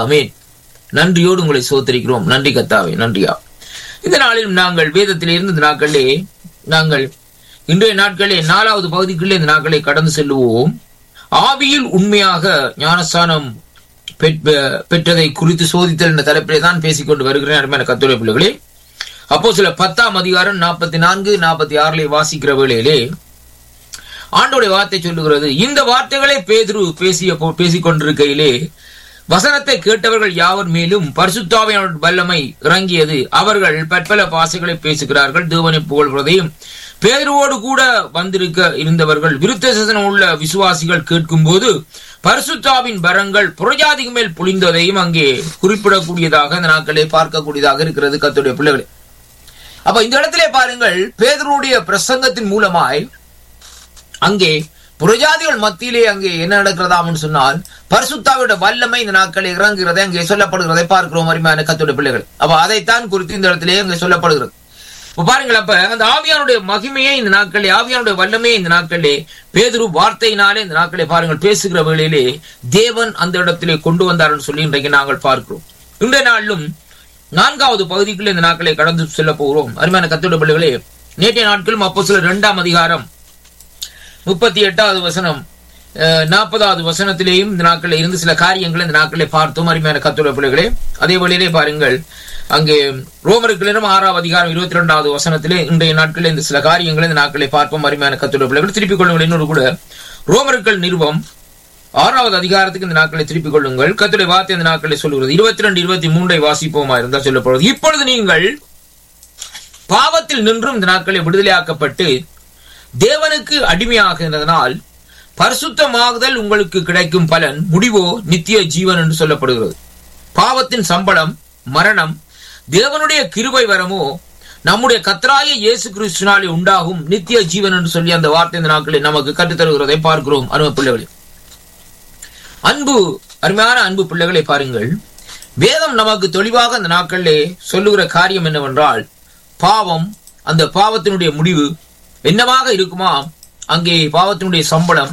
அமேன் நன்றியோடு உங்களை சோத்தரிக்கிறோம் நன்றி கத்தாவே நன்றியா இந்த நாளிலும் நாங்கள் வேதத்தில் இருந்த இந்த நாட்களிலே நாங்கள் இன்றைய நாட்களே நாலாவது பகுதிக்குள்ளே இந்த நாட்களை கடந்து செல்லுவோம் ஆவியில் உண்மையாக ஞானஸ்தானம் பெற்- பெற்றதை குறித்து சோதித்தல் என்ற தலைப்பிலே தான் பேசிக்கொண்டு வருகிறேன் அருமையான கத்துரை பிள்ளைகளே அப்போ சில பத்தாம் அதிகாரம் நாற்பத்தி நான்கு நாற்பத்தி ஆறிலே வாசிக்கிற வேளையிலே ஆண்டோடைய வார்த்தை சொல்லுகிறது இந்த வார்த்தைகளை பேதுரு பேசிய போ- பேசிக் கொண்டிருக்கையிலே வசனத்தை கேட்டவர்கள் யாவர் மேலும் பரிசுத்தாவியான வல்லமை இறங்கியது அவர்கள் பற்பல பாசைகளை பேசுகிறார்கள் தேவனை புகழ்வதையும் பேதுருவோடு கூட வந்திருக்க இருந்தவர்கள் விருத்த சேசனம் உள்ள விசுவாசிகள் கேட்கும்போது பரிசுத்தாவின் வரங்கள் புறஜாதிக்கு மேல் புளிந்ததையும் அங்கே குறிப்பிடக்கூடியதாக இந்த நாட்களே பார்க்கக்கூடியதாக இருக்கிறது கத்துடைய பிள்ளைகளே அப்ப இந்த இடத்திலே பாருங்கள் பேதருடைய பிரசங்கத்தின் மூலமாய் அங்கே புரஜாதிகள் மத்தியிலே அங்கே என்ன நடக்கிறதாம்னு சொன்னால் பரிசுத்தாவோட வல்லமை இந்த நாட்கள் இறங்குகிறதை அங்கே சொல்லப்படுகிறதை பார்க்கிறோம் அருமையான கத்துடைய பிள்ளைகள் அப்ப அதைத்தான் குறித்து இந்த இடத்திலே அங்கே சொல்லப்படுகிறது இப்ப பாருங்கள் அப்ப அந்த ஆவியானுடைய மகிமையை இந்த நாட்களே ஆவியானுடைய வல்லமையை இந்த நாட்களே பேதுரு வார்த்தையினாலே இந்த நாட்களே பாருங்கள் பேசுகிற வேளையிலே தேவன் அந்த இடத்திலே கொண்டு வந்தார்னு சொல்லி இன்றைக்கு நாங்கள் பார்க்கிறோம் இன்றைய நாளிலும் நான்காவது பகுதிக்குள்ள இந்த நாட்களை கடந்து செல்ல போகிறோம் அருமையான கத்தோட பிள்ளைகளே நேற்றைய நாட்களும் அப்போ சில இரண்டாம் அதிகாரம் முப்பத்தி எட்டாவது வசனம் அஹ், நாற்பதாவது வசனத்திலேயும் இந்த நாட்களில் இருந்து சில காரியங்களை இந்த நாட்களை பார்த்தோம் அருமையான கத்தோட பிள்ளைகளே அதே வழியிலே பாருங்கள் அங்கே ரோமருக்களிடம் ஆறாவது அதிகாரம் இருபத்தி ரெண்டாவது வசனத்திலே இன்றைய நாட்களில் இந்த சில காரியங்களை இந்த நாட்களை பார்ப்போம் அருமையான கத்தோட பிள்ளைகள் திருப்பிக் கொள்ளுங்கள் இன்னொரு கூட ரோமர்கள் நிறுவம் ஆறாவது அதிகாரத்துக்கு இந்த நாட்களை திருப்பிக் கொள்ளுங்கள் கத்துடைய வார்த்தை இந்த நாட்களை சொல்லுகிறது இருபத்தி ரெண்டு இருபத்தி மூன்றை வாசிப்போமா இருந்தால் சொல்லப்படுவது இப்பொழுது நீங்கள் பாவத்தில் நின்றும் இந்த நாட்களை விடுதலையாக்கப்பட்டு தேவனுக்கு அடிமையாகிறதுனால் பரிசுத்தமாகுதல் உங்களுக்கு கிடைக்கும் பலன் முடிவோ நித்திய ஜீவன் என்று சொல்லப்படுகிறது பாவத்தின் சம்பளம் மரணம் தேவனுடைய கிருபை வரமோ நம்முடைய கத்தராய இயேசு கிறிஸ்துனாலே உண்டாகும் நித்திய ஜீவன் என்று சொல்லி அந்த வார்த்தை இந்த நாட்களில் நமக்கு கற்றுத்தருகிறதை பார்க்கிறோம் அருமை பிள்ளைகளே அன்பு அருமையான அன்பு பிள்ளைகளை பாருங்கள் வேதம் நமக்கு தெளிவாக அந்த நாட்களிலே சொல்லுகிற காரியம் என்னவென்றால் பாவம் அந்த பாவத்தினுடைய முடிவு என்னவாக இருக்குமா அங்கே பாவத்தினுடைய சம்பளம்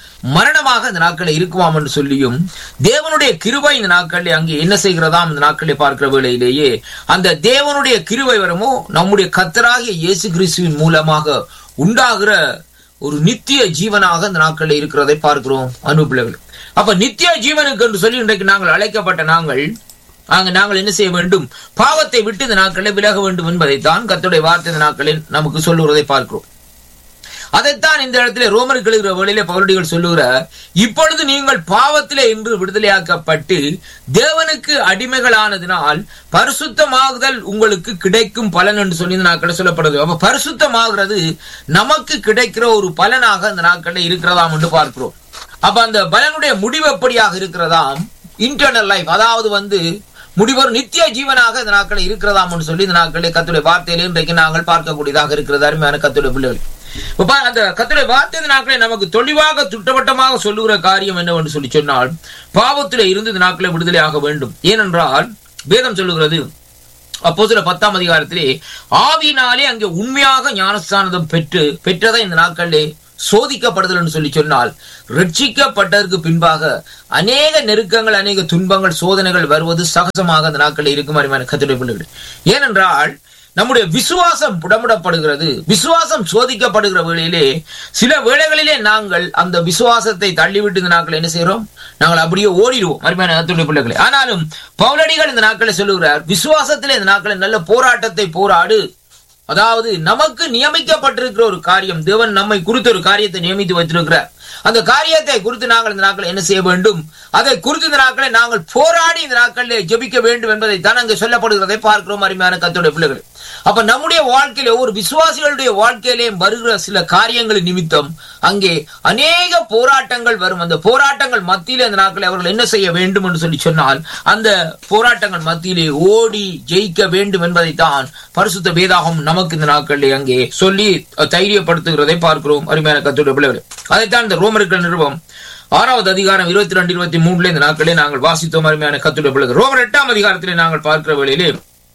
மரணமாக இந்த நாட்களில் இருக்குமாம் என்று சொல்லியும் தேவனுடைய கிருபை இந்த நாட்களில் அங்கே என்ன செய்கிறதாம் இந்த நாட்களில் பார்க்கிற வேளையிலேயே அந்த தேவனுடைய கிருபை வரமோ நம்முடைய கத்தராகிய இயேசு கிறிஸ்துவின் மூலமாக உண்டாகிற ஒரு நித்திய ஜீவனாக இந்த நாட்களில் இருக்கிறதை பார்க்கிறோம் அன்பு பிள்ளைகள் அப்ப நித்திய ஜீவனுக்கு என்று சொல்லி இன்றைக்கு நாங்கள் அழைக்கப்பட்ட நாங்கள் அங்க நாங்கள் என்ன செய்ய வேண்டும் பாவத்தை விட்டு இந்த நாட்களில் விலக வேண்டும் என்பதைத்தான் கர்த்தருடைய வார்த்தை இந்த நாட்களில் நமக்கு சொல்லுவதை பார்க்கிறோம் அதைத்தான் இந்த இடத்துல ரோமருக்கு எழுகிற வழியிலே பவுரடிகள் சொல்லுகிறார் இப்பொழுது நீங்கள் பாவத்திலே இன்று விடுதலையாக்கப்பட்டு தேவனுக்கு அடிமைகளானதினால் பரிசுத்தமாகுதல் உங்களுக்கு கிடைக்கும் பலன் என்று சொல்லி இந்த நாட்களில் சொல்லப்படுது அப்ப பரிசுத்தமாகிறது நமக்கு கிடைக்கிற ஒரு பலனாக இந்த நாட்களில் இருக்கிறதாம் என்று பார்க்கிறோம் அப்ப அந்த பலனுடைய முடிவு எப்படியாக இருக்கிறதாம் இன்டர்னல் லைஃப் அதாவது வந்து முடிவர் நித்திய ஜீவனாக இந்த நாட்களில் இருக்கிறதாம் என்று சொல்லி இந்த நாட்களில் கத்துடைய வார்த்தையிலே இன்றைக்கு நாங்கள் பார்க்கக்கூடியதாக இருக்கிறது அருமையான கத்துடைய பிள்ளைகள் இப்ப பா- அந்த கத்துடைய வார்த்தை இந்த நாட்களை நமக்கு தெளிவாக துட்டவட்டமாக சொல்லுகிற காரியம் என்னவென்று சொல்லி சொன்னால் பாவத்திலே இருந்து இந்த நாட்களை விடுதலையாக வேண்டும் ஏனென்றால் வேதம் சொல்லுகிறது அப்போ சில பத்தாம் அதிகாரத்திலே ஆவியினாலே அங்கே உண்மையாக ஞானஸ்தானதம் பெற்று பெற்றதை இந்த நாட்களிலே சோதிக்கப்படுதல் என்று சொல்லி சொன்னால் ரட்சிக்கப்பட்டதற்கு பின்பாக அநேக நெருக்கங்கள் அநேக துன்பங்கள் சோதனைகள் வருவது சகஜமாக அந்த நாட்களில் இருக்கும் அருமையான கத்துடைய பிள்ளைகள் ஏனென்றால் நம்முடைய விசுவாசம் புடமிடப்படுகிறது விசுவாசம் சோதிக்கப்படுகிற வேளையிலே சில வேளைகளிலே நாங்கள் அந்த விசுவாசத்தை தள்ளிவிட்டு இந்த நாட்கள் என்ன செய்கிறோம் நாங்கள் அப்படியே ஓடிடுவோம் அருமையான கத்துடைய பிள்ளைகளை ஆனாலும் பவுலடிகள் இந்த நாட்களை சொல்லுகிறார் விசுவாசத்திலே இந்த நாட்களில் நல்ல போராட்டத்தை போராடு அதாவது நமக்கு நியமிக்கப்பட்டிருக்கிற ஒரு காரியம் தேவன் நம்மை குறித்த ஒரு காரியத்தை நியமித்து வைத்திருக்கிறார் அந்த காரியத்தை குறித்து நாங்கள் இந்த நாட்களில் என்ன செய்ய வேண்டும் அதை குறித்து இந்த நாட்களை நாங்கள் போராடி இந்த நாட்களில் ஜெபிக்க வேண்டும் என்பதை தான் அங்கே சொல்லப்படுகிறதை பார்க்கிறோம் அருமையான கத்தோட பிள்ளைகள் அப்ப நம்முடைய வாழ்க்கையில ஒரு விசுவாசிகளுடைய வாழ்க்கையிலே வருகிற சில காரியங்கள் நிமித்தம் அங்கே அநேக போராட்டங்கள் வரும் அந்த போராட்டங்கள் மத்தியிலே அந்த நாட்களை அவர்கள் என்ன செய்ய வேண்டும் என்று சொல்லி சொன்னால் அந்த போராட்டங்கள் மத்தியிலே ஓடி ஜெயிக்க வேண்டும் என்பதைத்தான் பரிசுத்த வேதாகம் நமக்கு இந்த நாட்களிலே அங்கே சொல்லி தைரியப்படுத்துகிறதை பார்க்கிறோம் அருமையான கத்தோட பிள்ளைகள் அதைத்தான் இந்த ரோமர்கள் நிறுவம் ஆறாவது அதிகாரம் இருபத்தி ரெண்டு இருபத்தி மூணுல இந்த நாட்களே நாங்கள் வாசித்தோம் அருமையான கத்துடைய பிள்ளைகள் ரோமர் எட்டாம் அதிகாரத்திலே நாங்கள் பார்க்கிற வேளையிலே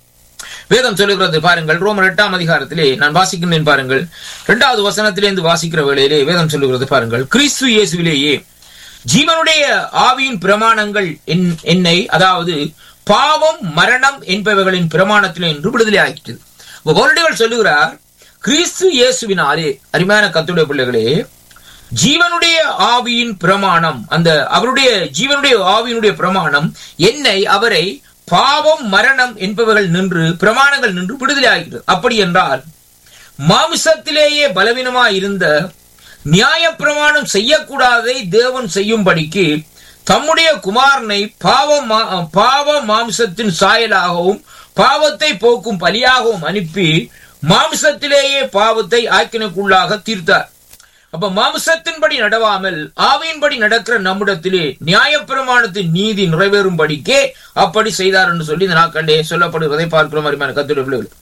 வேதம் சொல்லுகிறது பாருங்கள் ரோமர் எட்டாம் அதிகாரத்திலே நான் வாசிக்கின்றேன் பாருங்கள் இரண்டாவது வசனத்திலிருந்து வாசிக்கிற வேளையிலே வேதம் சொல்லுகிறது பாருங்கள் கிறிஸ்து இயேசுவிலேயே ஜீவனுடைய ஆவியின் பிரமாணங்கள் என்- என்னை அதாவது பாவம் மரணம் என்பவைகளின் பிரமாணத்தில் என்று விடுதலை ஆகிட்டது வருடங்கள் சொல்லுகிறார் கிறிஸ்து இயேசுவினாலே அருமையான கத்துடைய பிள்ளைகளே ஜீவனுடைய ஆவியின் பிரமாணம் அந்த அவருடைய ஜீவனுடைய ஆவியினுடைய பிரமாணம் என்னை அவரை பாவம் மரணம் என்பவைகள் நின்று பிரமாணங்கள் நின்று விடுதலை ஆகிறது அப்படி என்றால் மாமிசத்திலேயே பலவீனமாய் இருந்த நியாயப்பிரமாணம் செய்யக்கூடாதை தேவன் செய்யும்படிக்கு தம்முடைய குமாரனை பாவ மா- பாவ மாம்சத்தின் சாயலாகவும் பாவத்தை போக்கும் பலியாகவும் அனுப்பி மாம்சத்திலேயே பாவத்தை ஆக்கினுக்குள்ளாக தீர்த்தார் அப்ப மாம்சத்தின்படி நடவாமல் ஆவியின்படி நடக்கிற நம்மிடத்திலே நியாயப்பிரமாணத்தின் நீதி நிறைவேறும்படிக்கே அப்படி செய்தார் என்று சொல்லி இந்த நாட்களே சொல்லப்படுவதை பார்க்கிறோம் அருமையான கத்துடைய பிள்ளைகள்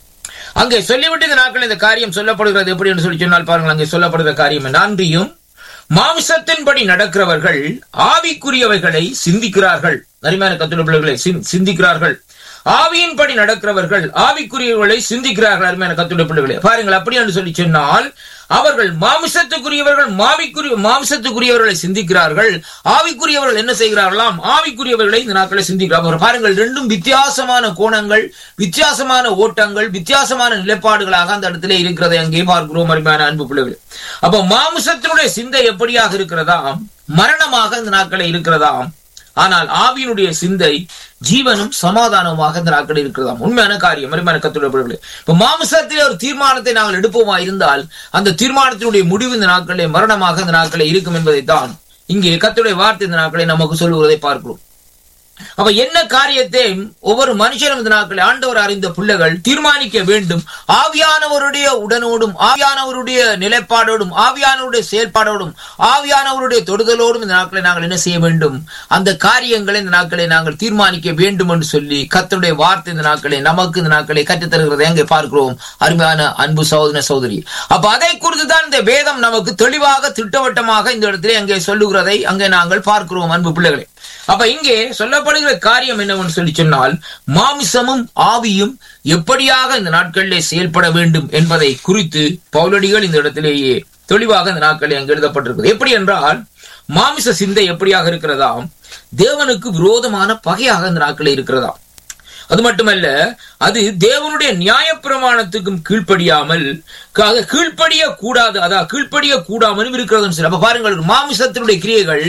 அங்கே சொல்லிவிட்டு இந்த நாட்கள் இந்த காரியம் சொல்லப்படுகிறது எப்படி என்று சொல்லி சொன்னால் பாருங்கள் அங்கே சொல்லப்படுகிற காரியம் என்ன? அன்றியும் மாம்சத்தின்படி நடக்கிறவர்கள் ஆவிக்குரியவைகளை சிந்திக்கிறார்கள் அருமையான கத்துடைய பிள்ளைகளை சிந்- சிந்திக்கிறார்கள் ஆவியின்படி நடக்கிறவர்கள் ஆவிக்குரியவர்களை சிந்திக்கிறார்கள் அருமையான கத்துடைய பிள்ளைகளே பாருங்கள் அப்படி என்று சொல்லி சொன்னால் அவர்கள் மாமிசத்துக்குரியவர்கள் மாவிக்குரிய மாம்சத்துக்குரியவர்களை சிந்திக்கிறார்கள் ஆவிக்குரியவர்கள் என்ன செய்கிறார்களாம் ஆவிக்குரியவர்களை இந்த நாட்களை சிந்திக்கிறார்கள் பாருங்கள் ரெண்டும் வித்தியாசமான கோணங்கள் வித்தியாசமான ஓட்டங்கள் வித்தியாசமான நிலைப்பாடுகளாக அந்த இடத்துல இருக்கிறதை அங்கே பார்க்கிறோம் அருமையான அன்பு பிள்ளைகள் அப்ப மாமிசத்தினுடைய சிந்தை எப்படியாக இருக்கிறதாம் மரணமாக இந்த நாட்களை இருக்கிறதாம் ஆனால் ஆவியினுடைய சிந்தை ஜீவனும் சமாதானமாக இந்த நாட்களில் இருக்கிறதாம் உண்மையான காரியம் அருமையான கத்துடைய பிள்ளைகளே இப்ப மாமிசத்திலே ஒரு தீர்மானத்தை நாங்கள் எடுப்போமா இருந்தால் அந்த தீர்மானத்தினுடைய முடிவு இந்த நாட்களிலே மரணமாக இந்த நாட்களில் இருக்கும் என்பதைத்தான் இங்கே கத்துடைய வார்த்தை இந்த நாட்களை நமக்கு சொல்லுவதை பார்க்கிறோம் அப்ப என்ன காரியத்தை ஒவ்வொரு மனுஷனும் இந்த நாட்களில் ஆண்டவர் அறிந்த பிள்ளைகள் தீர்மானிக்க வேண்டும் ஆவியானவருடைய உடனோடும் ஆவியானவருடைய நிலைப்பாடோடும் ஆவியானவருடைய செயல்பாடோடும் ஆவியானவருடைய தொடுதலோடும் இந்த நாட்களை நாங்கள் என்ன செய்ய வேண்டும் அந்த காரியங்களை இந்த நாட்களை நாங்கள் தீர்மானிக்க வேண்டும் என்று சொல்லி கர்த்தருடைய வார்த்தை இந்த நாட்களை நமக்கு இந்த நாட்களை கற்றுத்தருகிறதை அங்கே பார்க்கிறோம் அருமையான அன்பு சகோதர சகோதரி அப்ப அதை குறித்து தான் இந்த வேதம் நமக்கு தெளிவாக திட்டவட்டமாக இந்த இடத்திலே அங்கே சொல்லுகிறதை அங்கே நாங்கள் பார்க்கிறோம் அன்பு பிள்ளைகளே அப்ப இங்கே சொல்லப்படுகிற காரியம் என்னவென்று சொல்லி சொன்னால் மாமிசமும் ஆவியும் எப்படியாக இந்த நாட்களிலே செயல்பட வேண்டும் என்பதை குறித்து பவுலடிகள் இந்த இடத்திலேயே தெளிவாக இந்த நாட்களில் அங்கு எழுதப்பட்டிருக்கிறது எப்படி என்றால் மாமிச சிந்தை எப்படியாக இருக்கிறதாம் தேவனுக்கு விரோதமான பகையாக இந்த நாட்களில் இருக்கிறதாம் அது மட்டுமல்ல அது தேவனுடைய நியாயப்பிரமாணத்துக்கும் கீழ்ப்படியாமல் க- கீழ்ப்படிய கூடாது அதாவது கீழ்ப்படிய கூடாமலும் இருக்கிறதுன்னு சொல்லி அப்ப பாருங்கள் மாமிசத்தினுடைய கிரியைகள்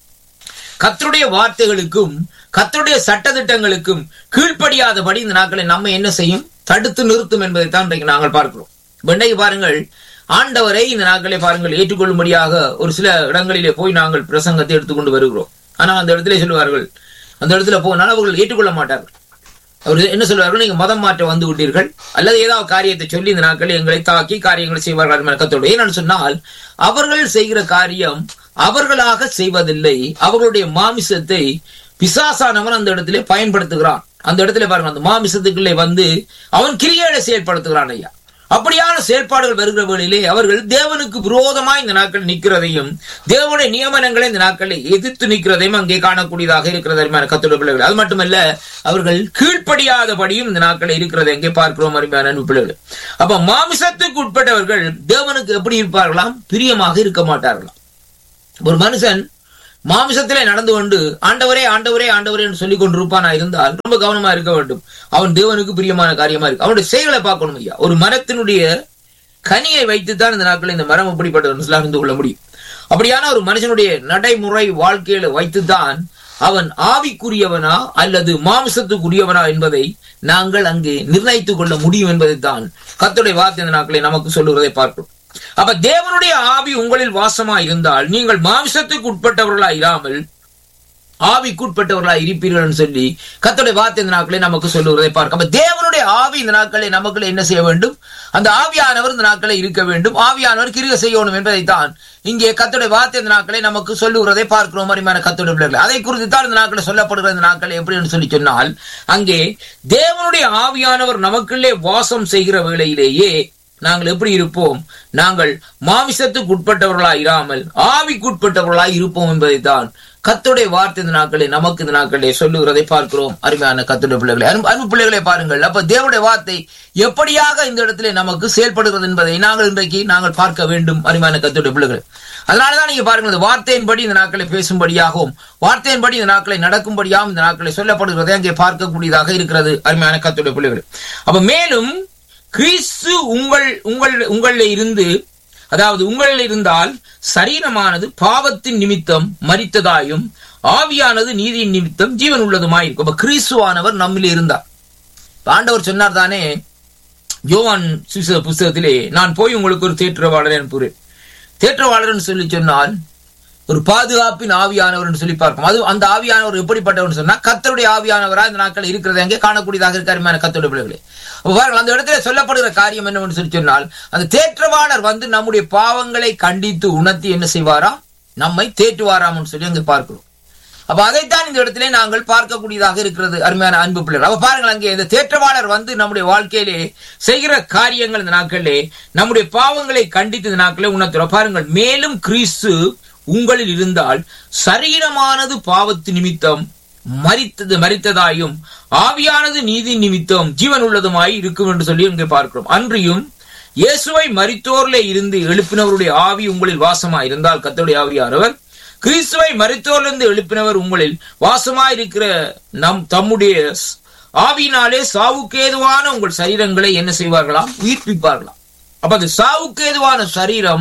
கர்த்தருடைய வார்த்தைகளுக்கும் கர்த்தருடைய சட்டதிட்டங்களுக்கும் கீழ்ப்படியாதபடி இந்த நாட்களை நம்ம என்ன செய்யும் தடுத்து நிறுத்தும் என்பதைத்தான் இன்றைக்கு நாங்கள் பார்க்கிறோம் இப்ப இன்றைக்கு பாருங்கள் ஆண்டவரை இந்த நாட்களை பாருங்கள் ஏற்றுக்கொள்ளும்படியாக ஒரு சில இடங்களிலே போய் நாங்கள் பிரசங்கத்தை எடுத்துக்கொண்டு வருகிறோம் ஆனால் அந்த இடத்திலே சொல்லுவார்கள் அந்த இடத்துல போனால் அவர்கள் ஏற்றுக்கொள்ள மாட்டார்கள் அவர் என்ன சொல்வார்கள் நீங்க மதம் மாற்ற வந்து விட்டீர்கள் அல்லது ஏதாவது காரியத்தை சொல்லி இந்த நாட்களில் எங்களை தாக்கி காரியங்களை செய்வார்கள் கத்தோடு ஏன்னு சொன்னால் அவர்கள் செய்கிற காரியம் அவர்களாக செய்வதில்லை அவர்களுடைய மாமிசத்தை பிசாசானவன் அந்த இடத்திலே பயன்படுத்துகிறான் அந்த இடத்துல பாருங்க அந்த மாமிசத்துக்குள்ளே வந்து அவன் கிரியைகளை செயல்படுத்துகிறான் ஐயா அப்படியான செயல்பாடுகள் வருகிற வேளையிலே அவர்கள் தேவனுக்கு விரோதமாய் இந்த நாட்கள் நிற்கிறதையும் தேவனுடைய நியமனங்களை இந்த நாட்களில் எதிர்த்து நிற்கிறதையும் அங்கே காணக்கூடியதாக இருக்கிறது அருமையான கத்தோட பிள்ளைகள் அது மட்டுமல்ல அவர்கள் கீழ்ப்படியாதபடியும் இந்த நாட்களில் இருக்கிறதை எங்கே பார்க்கிறோம் அருமையான அன்பு பிள்ளைகள் அப்ப மாமிசத்துக்கு உட்பட்டவர்கள் தேவனுக்கு எப்படி இருப்பார்களாம் பிரியமாக இருக்க மாட்டார்களாம் ஒரு மனுஷன் மாமிசத்திலே நடந்து கொண்டு ஆண்டவரே ஆண்டவரே ஆண்டவரே என்று சொல்லிக் கொண்டிருப்பானா இருந்தால் ரொம்ப கவனமா இருக்க வேண்டும் அவன் தேவனுக்கு பிரியமான காரியமா இருக்கு அவனுடைய செயல்களை பார்க்கணும் ஐயா ஒரு மரத்தினுடைய கனியை வைத்துத்தான் இந்த நாட்களில் இந்த மரம் எப்படிப்பட்டது அறிந்து கொள்ள முடியும் அப்படியான ஒரு மனுஷனுடைய நடைமுறை வாழ்க்கையில வைத்துதான் அவன் ஆவிக்குரியவனா அல்லது மாமிசத்துக்குரியவனா என்பதை நாங்கள் அங்கே நிர்ணயித்துக் கொள்ள முடியும் என்பதைத்தான் கர்த்தருடைய வார்த்தை இந்த நாட்களை நமக்கு சொல்லுகிறதை பார்க்கிறோம் அப்ப தேவனுடைய ஆவி உங்களில் வாசமா இருந்தால் நீங்கள் மாம்சத்துக்கு உட்பட்டவர்களா இராமல் ஆவிக்குட்பட்டவர்களா இருப்பீர்கள் சொல்லி கத்தோடைய வார்த்தை இந்த நாட்களை நமக்கு சொல்லுவதை பார்க்க அப்ப தேவனுடைய ஆவி இந்த நாட்களை நமக்குள்ள என்ன செய்ய வேண்டும் அந்த ஆவியானவர் இந்த நாட்களை இருக்க வேண்டும் ஆவியானவர் கிருக செய்யணும் என்பதைத்தான் இங்கே கத்தோடைய வார்த்தை இந்த நாட்களை நமக்கு சொல்லுகிறதை பார்க்கிறோம் அருமையான கத்தோடைய பிள்ளைகள் அதை குறித்து தான் இந்த நாட்களை சொல்லப்படுகிற இந்த நாட்களை எப்படின்னு சொல்லி சொன்னால் அங்கே தேவனுடைய ஆவியானவர் நமக்குள்ளே வாசம் செய்கிற வேளையிலேயே நாங்கள் எப்படி இருப்போம் நாங்கள் மாமிசத்துக்கு உட்பட்டவர்களாய் இராமல் ஆவிக்குட்பட்டவர்களாய் இருப்போம் என்பதைத்தான் கத்துடைய வார்த்தை இந்த நாட்களே நமக்கு இந்த நாட்களே சொல்லுகிறதை பார்க்கிறோம் அருமையான கத்துடைய பிள்ளைகளை அன்பு அன்பு பிள்ளைகளை பாருங்கள் அப்ப தேவனுடைய வார்த்தை எப்படியாக இந்த இடத்திலே நமக்கு செயல்படுகிறது என்பதை நாங்கள் இன்றைக்கு நாங்கள் பார்க்க வேண்டும் அருமையான கத்துடைய பிள்ளைகள் அதனாலதான் நீங்க பாருங்கள் இந்த வார்த்தையின்படி இந்த நாட்களை பேசும்படியாகவும் வார்த்தையின்படி இந்த நாட்களை நடக்கும்படியாகவும் இந்த நாட்களை சொல்லப்படுகிறதை அங்கே பார்க்கக்கூடியதாக இருக்கிறது அருமையான கத்துடைய பிள்ளைகள் அப்ப மேலும் கிறிஸ்து உங்கள் உங்கள் உங்களில் இருந்து அதாவது உங்களில் இருந்தால் சரீரமானது பாவத்தின் நிமித்தம் மரித்ததாயும் ஆவியானது நீதியின் நிமித்தம் ஜீவன் உள்ளதுமாயிருக்கும் அப்ப கிறிஸ்துவானவர் நம்மில் இருந்தார் ஆண்டவர் சொன்னார் தானே யோவான் சுவிசேஷ புஸ்தகத்திலே நான் போய் உங்களுக்கு ஒரு தேற்றவாளர் அனுப்புகிறேன் தேற்றவாளர்னு சொல்லி சொன்னால் ஒரு பாதுகாப்பின் ஆவியானவர் சொல்லி பார்க்கும் அது அந்த ஆவியானவர் எப்படிப்பட்டவர் சொன்னா கத்தருடைய ஆவியானவரா இந்த நாட்கள் இருக்கிறது எங்கே காணக்கூடியதாக இருக்காருமான கத்தருடைய பிள்ளைகளே பாருங்கள் அந்த இடத்துல சொல்லப்படுகிற காரியம் என்னவென்று சொல்லி சொன்னால் அந்த தேற்றவாளர் வந்து நம்முடைய பாவங்களை கண்டித்து உணர்த்தி என்ன செய்வாரா நம்மை தேற்றுவாராம்னு சொல்லி அங்கே பார்க்கிறோம் அப்ப அதைத்தான் இந்த இடத்திலே நாங்கள் பார்க்கக்கூடியதாக இருக்கிறது அருமையான அன்பு பிள்ளைகள் அப்ப பாருங்கள் அங்கே இந்த தேற்றவாளர் வந்து நம்முடைய வாழ்க்கையிலே செய்கிற காரியங்கள் இந்த நாட்களிலே நம்முடைய பாவங்களை கண்டித்து இந்த நாட்களே உணர்த்துறோம் பாருங்கள் மேலும் கிறிஸ்து உங்களில் இருந்தால் சரீரமானது பாவத்து நிமித்தம் மரித்தது மரித்ததாயும் ஆவியானது நீதி நிமித்தம் ஜீவன் உள்ளதுமாய் இருக்கும் என்று சொல்லி இங்கே பார்க்கிறோம் அன்றியும் இயேசுவை மரித்தோர்ல இருந்து எழுப்பினவருடைய ஆவி உங்களில் வாசமாய் இருந்தால் கத்தருடைய ஆவியானவர் கிறிஸ்துவை மருத்துவரிலிருந்து எழுப்பினவர் உங்களில் வாசமாயிருக்கிற நம் தம்முடைய ஆவியினாலே சாவுக்கேதுவான உங்கள் சரீரங்களை என்ன செய்வார்களாம் உயிர்ப்பிப்பார்களாம் அப்ப அந்த சாவுக்கேதுவான சரீரம்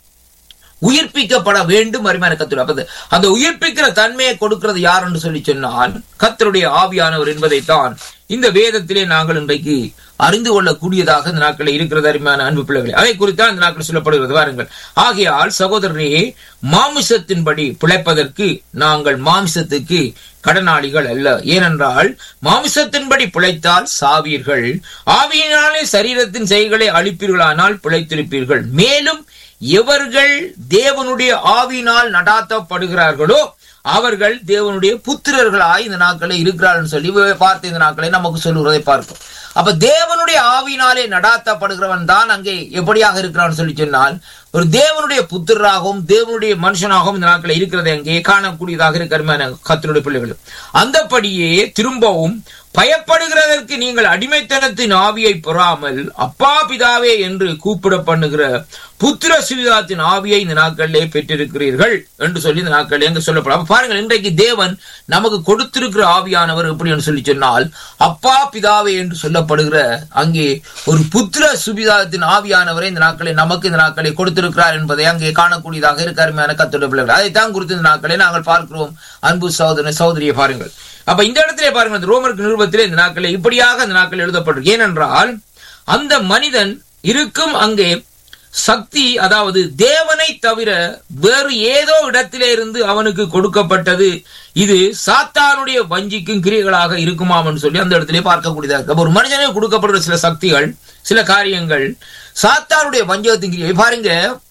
உயிர்ப்பிக்கப்பட வேண்டும் அருமையான கத்தர் அப்ப அந்த உயிர்ப்பிக்கிற தன்மையை கொடுக்கிறது யார் என்று சொல்லி சொன்னால் கத்தருடைய ஆவியானவர் என்பதைத்தான் இந்த வேதத்திலே நாங்கள் இன்றைக்கு அறிந்து கொள்ளக்கூடியதாக இந்த நாட்களில் இருக்கிறது அருமையான அன்பு பிள்ளைகளை அதை குறித்தான் இந்த நாட்கள் சொல்லப்படுகிறது வாருங்கள் ஆகையால் சகோதரரே மாமிசத்தின்படி பிழைப்பதற்கு நாங்கள் மாமிசத்துக்கு கடனாளிகள் அல்ல ஏனென்றால் மாமிசத்தின்படி பிழைத்தால் சாவீர்கள் ஆவியினாலே சரீரத்தின் செயல்களை அழிப்பீர்களானால் பிழைத்திருப்பீர்கள் மேலும் எவர்கள் தேவனுடைய ஆவியினால் நடாத்தப்படுகிறார்களோ அவர்கள் தேவனுடைய புத்திரர்களாய் இந்த நாட்களை இருக்கிறார்கள் சொல்லி பார்த்து இந்த நாட்களை நமக்கு சொல்லுவதை பார்க்கும் அப்ப தேவனுடைய ஆவினாலே நடாத்தப்படுகிறவன் தான் அங்கே எப்படியாக இருக்கிறான் சொல்லி சொன்னால் ஒரு தேவனுடைய புத்திரராகவும் தேவனுடைய மனுஷனாகவும் இந்த நாட்களை இருக்கிறதை அங்கே காணக்கூடியதாக இருக்கிற கத்தனுடைய பிள்ளைகள் அந்தபடியே திரும்பவும் பயப்படுகிறதற்கு நீங்கள் அடிமைத்தனத்தின் ஆவியை பெறாமல் அப்பா பிதாவே என்று கூப்பிட பண்ணுகிற புத்திர சுவிதாத்தின் ஆவியை இந்த நாட்களிலே பெற்றிருக்கிறீர்கள் என்று சொல்லி இந்த நாட்களில் எங்க சொல்லப்படும் பாருங்கள் இன்றைக்கு தேவன் நமக்கு கொடுத்திருக்கிற ஆவியானவர் எப்படி என்று சொல்லி சொன்னால் அப்பா பிதாவே என்று சொல்லப்படுகிற அங்கே ஒரு புத்திர சுவிதாத்தின் ஆவியானவரை இந்த நாட்களை நமக்கு இந்த நாட்களை கொடுத்திருக்கிறார் என்பதை அங்கே காணக்கூடியதாக இருக்காருமையான கத்தோட பிள்ளைகள் அதைத்தான் குறித்து இந்த நாட்களை நாங்கள் பார்க்கிறோம் அன்பு சகோதரன் சகோதரியை பாருங்கள் அப்ப இந்த இடத்திலே பாருங்கள் இந்த ரோமருக்கு நிருபத்திலே இந்த நாட்களில் இப்படியாக இந்த நாட்கள் எழுதப்படும் ஏனென்றால் அந்த மனிதன் இருக்கும் அங்கே சக்தி அதாவது தேவனை தவிர வேறு ஏதோ இடத்திலே இருந்து அவனுக்கு கொடுக்கப்பட்டது இது சாத்தானுடைய வஞ்சிக்கும் கிரியைகளாக இருக்குமாம் சொல்லி அந்த இடத்திலே பார்க்கக்கூடியதாக ஒரு மனிதனுக்கு கொடுக்கப்படுற சில சக்திகள் சில காரியங்கள் சாத்தானுடைய வஞ்சகத்தின் கிரியை பாருங்க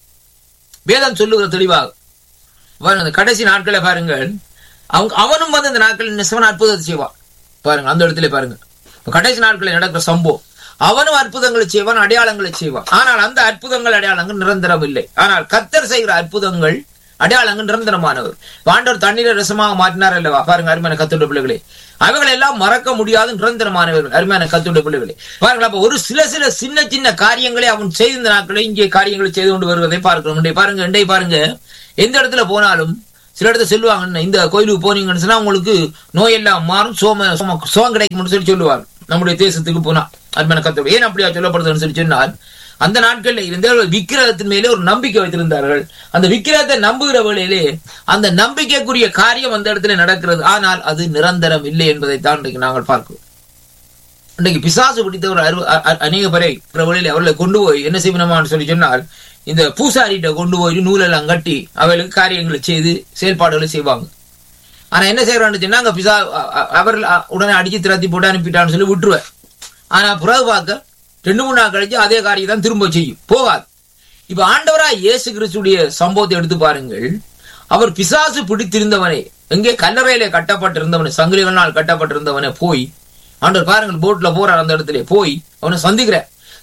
வேதம் சொல்லுகிற தெளிவாக பாருங்க கடைசி நாட்களை பாருங்கள் அவங்க அவனும் வந்து இந்த நாட்களில் நிசவன அற்புதத்தை செய்வான் பாருங்க அந்த இடத்துல பாருங்க கடைசி நாட்களில் நடக்கிற சம்பவம் அவனும் அற்புதங்களை செய்வான் அடையாளங்களை செய்வான் ஆனால் அந்த அற்புதங்கள் அடையாளங்கள் நிரந்தரம் இல்லை ஆனால் கத்தர் செய்கிற அற்புதங்கள் அடையாளங்கள் நிரந்தரமானவர் ஆண்டவர் தண்ணீரை ரசமாக மாற்றினார் அல்லவா பாருங்க அருமையான கத்துடைய பிள்ளைகளே அவைகள் எல்லாம் மறக்க முடியாத நிரந்தரமானவர்கள் அருமையான கத்துடைய பிள்ளைகளே பாருங்கள் அப்ப ஒரு சில சில சின்ன சின்ன காரியங்களை அவன் செய்த நாட்களை இங்கே காரியங்களை செய்து கொண்டு வருவதை பார்க்கிறோம் இன்றைய பாருங்க இன்றைய பாருங்க எந்த இடத்துல போனாலும் சில இடத்துல சொல்லுவாங்க இந்த கோயிலுக்கு போனீங்கன்னு சொன்னா உங்களுக்கு நோய் எல்லாம் மாறும் சோம சோம சோகம் கிடைக்கும்னு சொல்லி சொல்லுவார் நம்முடைய தேசத்துக்கு போனா அருமையான கத்தோட ஏன் அப்படியா சொல்லப்படுதுன்னு சொல்லி சொன்னால் அந்த நாட்களில் இருந்த விக்கிரகத்தின் மேலே ஒரு நம்பிக்கை வைத்திருந்தார்கள் அந்த விக்கிரகத்தை நம்புகிற வேளையிலே அந்த நம்பிக்கைக்குரிய காரியம் அந்த இடத்துல நடக்கிறது ஆனால் அது நிரந்தரம் இல்லை என்பதை தான் இன்றைக்கு நாங்கள் பார்க்கிறோம் இன்றைக்கு பிசாசு பிடித்த ஒரு அரு அநேக பேரை வழியில் அவர்களை கொண்டு போய் என்ன செய்யணுமான்னு சொல்லி சொன்னால் இந்த பூசாரிகிட்ட கொண்டு போய் நூலெல்லாம் கட்டி அவளுக்கு காரியங்களை செய்து செயல்பாடுகளை செய்வாங்க ஆனா என்ன செய்யறான்னு சொன்னா அங்க பிசா அவர் உடனே அடிச்சு திரத்தி போட்டு அனுப்பிட்டான்னு சொல்லி விட்டுருவேன் ஆனா பிறகு பார்க்க ரெண்டு மூணு நாள் கழிச்சு அதே காரியம் தான் திரும்ப செய்யும் போகாது இப்ப ஆண்டவரா இயேசு கிறிஸ்துடைய சம்பவத்தை எடுத்து பாருங்கள் அவர் பிசாசு பிடித்திருந்தவனை எங்கே கல்லறையில கட்டப்பட்டிருந்தவனை சங்கிலிகளால் கட்டப்பட்டிருந்தவனை போய் ஆண்டவர் பாருங்கள் போட்ல போறார் அந்த இடத்துல போய் அவனை சந்திக்கிற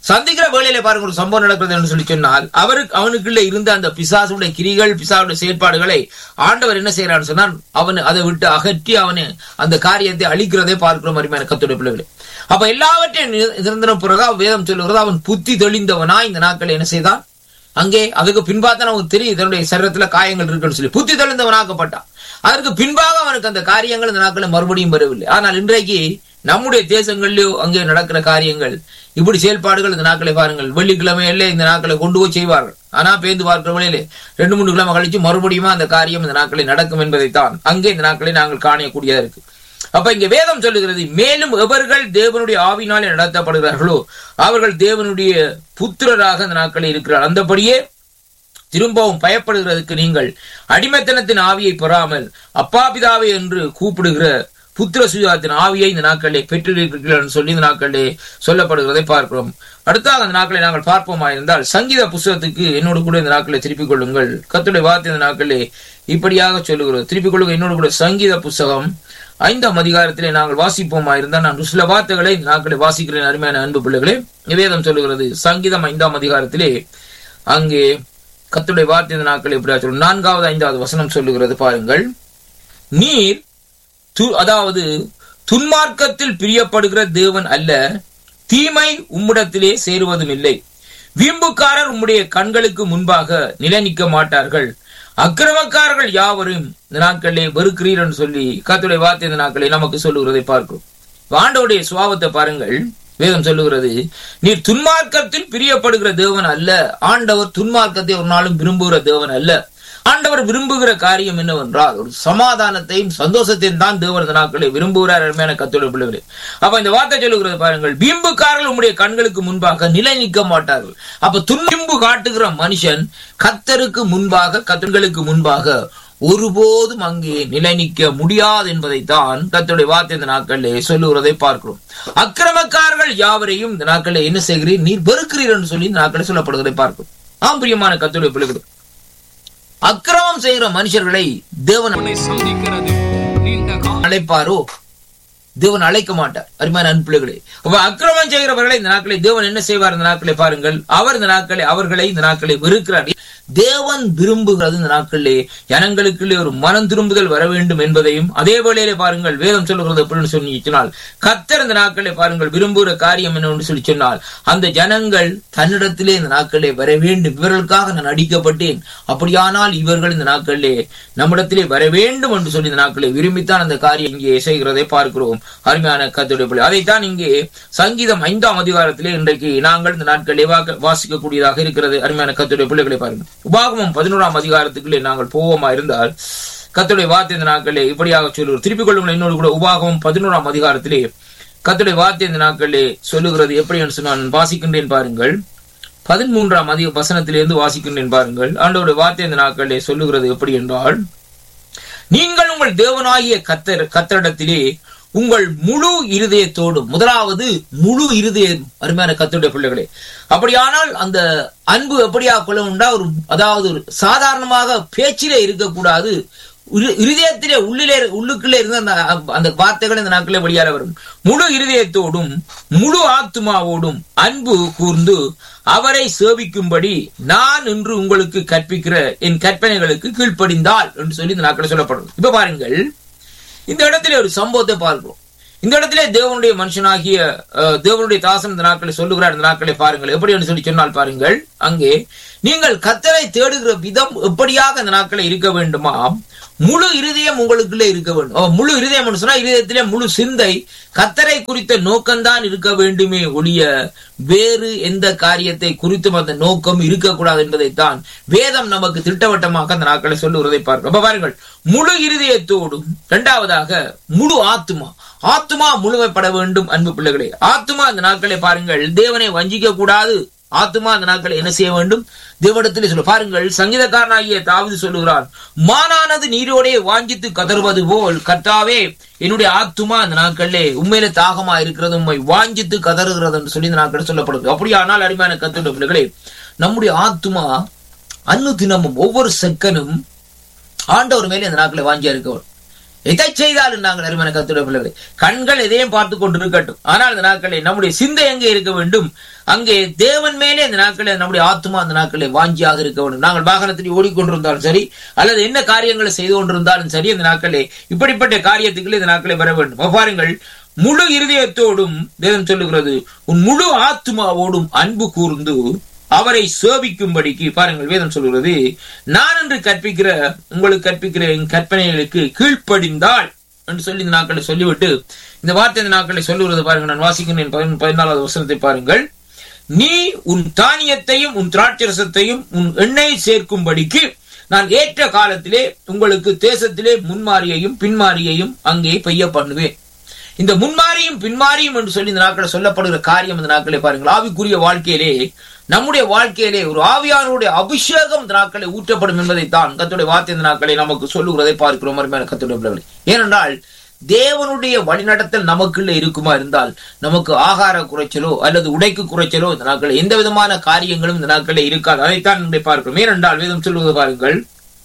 சந்திக்கிற வேளையில பாருங்க ஒரு சம்பவம் நடக்கிறது என்று சொல்லி சொன்னால் அவருக்கு அவனுக்குள்ள இருந்த அந்த பிசாசுடைய கிரிகள் பிசாசுடைய செயற்பாடுகளை ஆண்டவர் என்ன செய்யறான்னு சொன்னால் அவன் அதை விட்டு அகற்றி அவனு அந்த காரியத்தை அழிக்கிறதே பார்க்கிறோம் அருமையான கத்துடைய பிள்ளைகளை அப்ப எல்லாவற்றையும் நிரந்தரம் பிறகு வேதம் சொல்லுகிறது அவன் புத்தி தெளிந்தவனா இந்த நாட்கள் என்ன செய்தான் அங்கே அதுக்கு பின்பாக நமக்கு தெரியும் இதனுடைய சரீரத்துல காயங்கள் இருக்குன்னு சொல்லி புத்தி தெளிந்தவனாக்கப்பட்டான் அதற்கு பின்பாக அவனுக்கு அந்த காரியங்கள் இந்த நாட்களில் மறுபடியும் வரவில்லை ஆனால் இன்றைக்கு நம்முடைய தேசங்களிலோ அங்கே நடக்கிற காரியங்கள் இப்படி செயல்பாடுகள் இந்த நாட்களை பாருங்கள் வெள்ளிக்கிழமையில இந்த நாட்களை கொண்டு போய் செய்வார்கள் ஆனா பேந்து பார்க்கிற வழியிலே ரெண்டு மூணு கிழமை கழிச்சு மறுபடியும் அந்த காரியம் இந்த நாட்களில் நடக்கும் என்பதைத்தான் அங்கே இந்த நாட்களை நாங்கள் காணக்கூடியதா இருக்கு அப்ப இங்க வேதம் சொல்லுகிறது மேலும் எவர்கள் தேவனுடைய ஆவினாலே நடத்தப்படுகிறார்களோ அவர்கள் தேவனுடைய புத்திரராக இந்த நாட்களில் இருக்கிறார் அந்தபடியே திரும்பவும் பயப்படுகிறதுக்கு நீங்கள் அடிமைத்தனத்தின் ஆவியை பெறாமல் அப்பா பிதாவை என்று கூப்பிடுகிற புத்திர சுயாத்தின் ஆவியை இந்த நாட்களிலே பெற்றிருக்கிறீர்கள் சொல்லி இந்த நாட்களிலே சொல்லப்படுகிறதை பார்க்கிறோம் அடுத்தாக அந்த நாட்களை நாங்கள் பார்ப்போமா இருந்தால் சங்கீத புஸ்தகத்துக்கு என்னோடு கூட இந்த நாட்களை திருப்பிக் கொள்ளுங்கள் கத்துடைய வார்த்தை இந்த நாட்களிலே இப்படியாக சொல்லுகிறது திருப்பிக் கொள்ளுங்க என்னோடு கூட சங்கீத புஸ்தகம் ஐந்தாம் அதிகாரத்திலே நாங்கள் வாசிப்போமா இருந்தால் நான் சில வார்த்தைகளை இந்த நாட்களை வாசிக்கிறேன் அருமையான அன்பு பிள்ளைகளே வேதம் சொல்லுகிறது சங்கீதம் ஐந்தாம் அதிகாரத்திலே அங்கே கத்துடைய வார்த்தை இந்த நாட்கள் எப்படியா சொல்லும் நான்காவது ஐந்தாவது வசனம் சொல்லுகிறது பாருங்கள் நீர் அதாவது துன்மார்க்கத்தில் பிரியப்படுகிற தேவன் அல்ல தீமை உம்மிடத்திலே சேருவதும் இல்லை வீம்புக்காரர் உம்முடைய கண்களுக்கு முன்பாக நிலை நிற்க மாட்டார்கள் அக்கிரமக்காரர்கள் யாவரும் இந்த நாட்களிலே வெறுக்கிறீர் என்று சொல்லி கத்துடைய வார்த்தை இந்த நாட்களை நமக்கு சொல்லுகிறதை பார்க்கிறோம் ஆண்டவுடைய சுவாபத்தை பாருங்கள் வேதம் சொல்லுகிறது நீர் துன்மார்க்கத்தில் பிரியப்படுகிற தேவன் அல்ல ஆண்டவர் துன்மார்க்கத்தை ஒரு நாளும் விரும்புகிற தேவன் அல்ல ஆண்டவர் விரும்புகிற காரியம் என்னவென்றால் ஒரு சமாதானத்தையும் சந்தோஷத்தையும் தான் தேவன் இந்த நாட்களை விரும்புகிறார் அருமையான கத்தோட பிள்ளைகளே அப்ப இந்த வார்த்தை சொல்லுகிறது பாருங்கள் பீம்புக்காரர்கள் உங்களுடைய கண்களுக்கு முன்பாக நிலை நிற்க மாட்டார்கள் அப்ப துன்பிம்பு காட்டுகிற மனுஷன் கத்தருக்கு முன்பாக கத்தர்களுக்கு முன்பாக ஒருபோதும் அங்கே நிலை நிற்க முடியாது என்பதைத்தான் கத்தருடைய வார்த்தை இந்த நாட்களிலே சொல்லுகிறதை பார்க்கிறோம் அக்கிரமக்காரர்கள் யாவரையும் இந்த நாட்களில் என்ன செய்கிறீர் நீர் வெறுக்கிறீர் என்று சொல்லி இந்த நாட்களில் சொல்லப்படுவதை பார்க்கிறோம் ஆம் பிரியமான கத்தருடைய பிள்ளைகள் அக்கிரமம் செய்கிற மனுஷர்களை தேவன் சந்திக்கிறது நீண்ட அழைப்பாரோ தேவன் அழைக்க மாட்டார் அருமையான அன்பிள்ளைகளே அப்ப அக்கிரமம் செய்கிறவர்களை இந்த நாட்களை தேவன் என்ன செய்வார் இந்த நாட்களை பாருங்கள் அவர் இந்த நாட்களை அவர்களை இந்த நாட்களை வெறுக்கிறார் தேவன் விரும்புகிறது இந்த நாட்களிலே ஜனங்களுக்குள்ளே ஒரு மனம் திரும்புதல் வர வேண்டும் என்பதையும் அதே வேளையிலே பாருங்கள் வேதம் சொல்லுகிறது அப்படின்னு சொல்லி சொன்னால் கத்தர் இந்த நாட்களை பாருங்கள் விரும்புகிற காரியம் என்னன்னு சொல்லி சொன்னால் அந்த ஜனங்கள் தன்னிடத்திலே இந்த நாட்களே வர வேண்டும் இவர்களுக்காக நான் அடிக்கப்பட்டேன் அப்படியானால் இவர்கள் இந்த நாட்களிலே நம்மிடத்திலே வர வேண்டும் என்று சொல்லி இந்த நாட்களை விரும்பித்தான் அந்த காரியம் இங்கே செய்கிறதை பார்க்கிறோம் அருமையான கத்துடைய பிள்ளை அதைத்தான் இங்கே சங்கீதம் ஐந்தாம் அதிகாரத்திலே இன்றைக்கு நாங்கள் இந்த நாட்களை வாசிக்கக்கூடியதாக இருக்கிறது அருமையான கத்துடைய பிள்ளைகளை பாருங்கள் உபாகமம் பதினோராம் அதிகாரத்துக்குள்ளே நாங்கள் போவோமா இருந்தால் கத்துடைய வார்த்தை இந்த நாட்களே இப்படியாக சொல்லுவோம் திருப்பிக் கொள்ளுங்கள் இன்னொரு கூட உபாகமம் பதினோராம் அதிகாரத்திலே கத்துடைய வார்த்தை இந்த நாட்களிலே சொல்லுகிறது எப்படி என்று நான் வாசிக்கின்றேன் பாருங்கள் பதிமூன்றாம் அதிக வசனத்திலிருந்து வாசிக்கின்றேன் பாருங்கள் ஆண்டோட வார்த்தை இந்த நாட்களிலே சொல்லுகிறது எப்படி என்றால் நீங்கள் உங்கள் தேவனாகிய கத்தர் கத்தரிடத்திலே உங்கள் முழு இருதயத்தோடும் முதலாவது முழு இருதயம் அருமையான கத்துடைய பிள்ளைகளே அப்படியானால் அந்த அன்பு எப்படியா கொள்ள ஒரு அதாவது ஒரு சாதாரணமாக பேச்சிலே இருக்கக்கூடாது இருதயத்திலே உள்ளிலே உள்ளுக்குள்ளே இருந்த அந்த அந்த வார்த்தைகள் இந்த நாட்களே வெளியால வரும் முழு இருதயத்தோடும் முழு ஆத்மாவோடும் அன்பு கூர்ந்து அவரை சேவிக்கும்படி நான் இன்று உங்களுக்கு கற்பிக்கிற என் கற்பனைகளுக்கு கீழ்ப்படிந்தால் என்று சொல்லி இந்த நாட்களை சொல்லப்படும் இப்ப பாருங்கள் இந்த இடத்துல ஒரு சம்பவத்தை பார்க்கிறோம் இந்த இடத்திலே தேவனுடைய மனுஷனாகிய தேவனுடைய தாசன் இந்த நாட்களை சொல்லுகிறார் இந்த நாட்களை பாருங்கள் எப்படி என்று சொல்லி சொன்னால் பாருங்கள் அங்கே நீங்கள் கத்தரை தேடுகிற விதம் எப்படியாக இந்த நாட்களை இருக்க வேண்டுமா முழு இருதயம் உங்களுக்குள்ளே இருக்க வேண்டும் முழு இருதயம் சொன்னா இருதயத்திலே முழு சிந்தை கத்தரை குறித்த நோக்கம்தான் இருக்க வேண்டுமே ஒழிய வேறு எந்த காரியத்தை குறித்தும் அந்த நோக்கம் இருக்கக்கூடாது என்பதைத்தான் வேதம் நமக்கு திட்டவட்டமாக அந்த நாட்களை சொல்லுவதை பார்க்க பாருங்கள் முழு இருதயத்தோடும் இரண்டாவதாக முழு ஆத்துமா ஆத்துமா முழுமைப்பட வேண்டும் அன்பு பிள்ளைகளே ஆத்துமா அந்த நாட்களை பாருங்கள் தேவனை வஞ்சிக்க கூடாது ஆத்துமா அந்த நாட்களை என்ன செய்ய வேண்டும் தேவடத்திலே சொல்ல பாருங்கள் சங்கீதக்காரனாகிய தாவிது சொல்லுகிறார் மானானது நீரோடே வாஞ்சித்து கதறுவது போல் கர்த்தாவே என்னுடைய ஆத்துமா அந்த நாட்களிலே உண்மையில தாகமா இருக்கிறது உண்மை வாஞ்சித்து கதறுகிறது என்று சொல்லி இந்த நாட்கள் சொல்லப்படுது அப்படியானால் அருமையான கத்துடைய பிள்ளைகளே நம்முடைய ஆத்துமா அன்னு தினமும் ஒவ்வொரு செக்கனும் ஆண்டவர் மேலே அந்த நாட்களை வாஞ்சியா இருக்கவர் எதை செய்தாலும் நாங்கள் அருமையான கத்துடைய பிள்ளைகளை கண்கள் எதையும் பார்த்து கொண்டிருக்கட்டும் ஆனால் இந்த நாட்களை நம்முடைய சிந்தை எங்கே இருக்க வேண்டும் அங்கே தேவன் மேலே இந்த நாட்களே நம்முடைய ஆத்மா அந்த நாட்களே வாஞ்சியாக இருக்க வேண்டும் நாங்கள் வாகனத்தில் ஓடிக்கொண்டிருந்தாலும் சரி அல்லது என்ன காரியங்களை செய்து கொண்டிருந்தாலும் சரி இந்த நாட்களே இப்படிப்பட்ட காரியத்துக்குள்ளே இந்த நாட்களே வர வேண்டும் அப்ப பாருங்கள் முழு இருதயத்தோடும் தேவன் சொல்லுகிறது உன் முழு ஆத்மாவோடும் அன்பு கூர்ந்து அவரை சேவிக்கும்படிக்கு பாருங்கள் வேதம் சொல்கிறது நான் என்று கற்பிக்கிற உங்களுக்கு கற்பிக்கிற என் கற்பனைகளுக்கு கீழ்ப்படிந்தால் என்று சொல்லி இந்த நாட்களை சொல்லிவிட்டு இந்த வார்த்தை இந்த நாட்களை சொல்லுகிறது பாருங்கள் நான் வாசிக்கிறேன் பதின- பதினாலாவது வசனத்தை பாருங்கள் நீ உன் தானியத்தையும் உன் திராட்சரசத்தையும் உன் எண்ணெயை சேர்க்கும்படிக்கு நான் ஏற்ற காலத்திலே உங்களுக்கு தேசத்திலே முன்மாரியையும் பின்மாரியையும் அங்கே பெய்ய பண்ணுவேன் இந்த முன்மாரியும் பின்மாரியும் என்று சொல்லி இந்த நாட்களை சொல்லப்படுகிற காரியம் இந்த நாட்களை பாருங்கள் ஆவிக்குரிய வாழ்க்கையிலே நம்முடைய வாழ்க்கையிலே ஒரு ஆவியானுடைய அபிஷேகம் இந்த நாட்களை ஊற்றப்படும் என்பதைத்தான் கத்துடைய வார்த்தை இந்த நாட்களை நமக்கு சொல்லுகிறதை பார்க்கிறோம் அருமையான கத்துடைய பிள்ளைகளே. ஏனென்றால் தேவனுடைய வழிநடத்தல் நமக்குள்ள இருக்குமா இருந்தால் நமக்கு ஆகார குறைச்சலோ அல்லது உடைக்கு குறைச்சலோ இந்த நாட்களில் எந்த விதமான காரியங்களும் இந்த நாட்களில் இருக்காது அதைத்தான் இங்கே பார்க்கிறோம் ஏனென்றால் வேதம் சொல்வது பாருங்கள்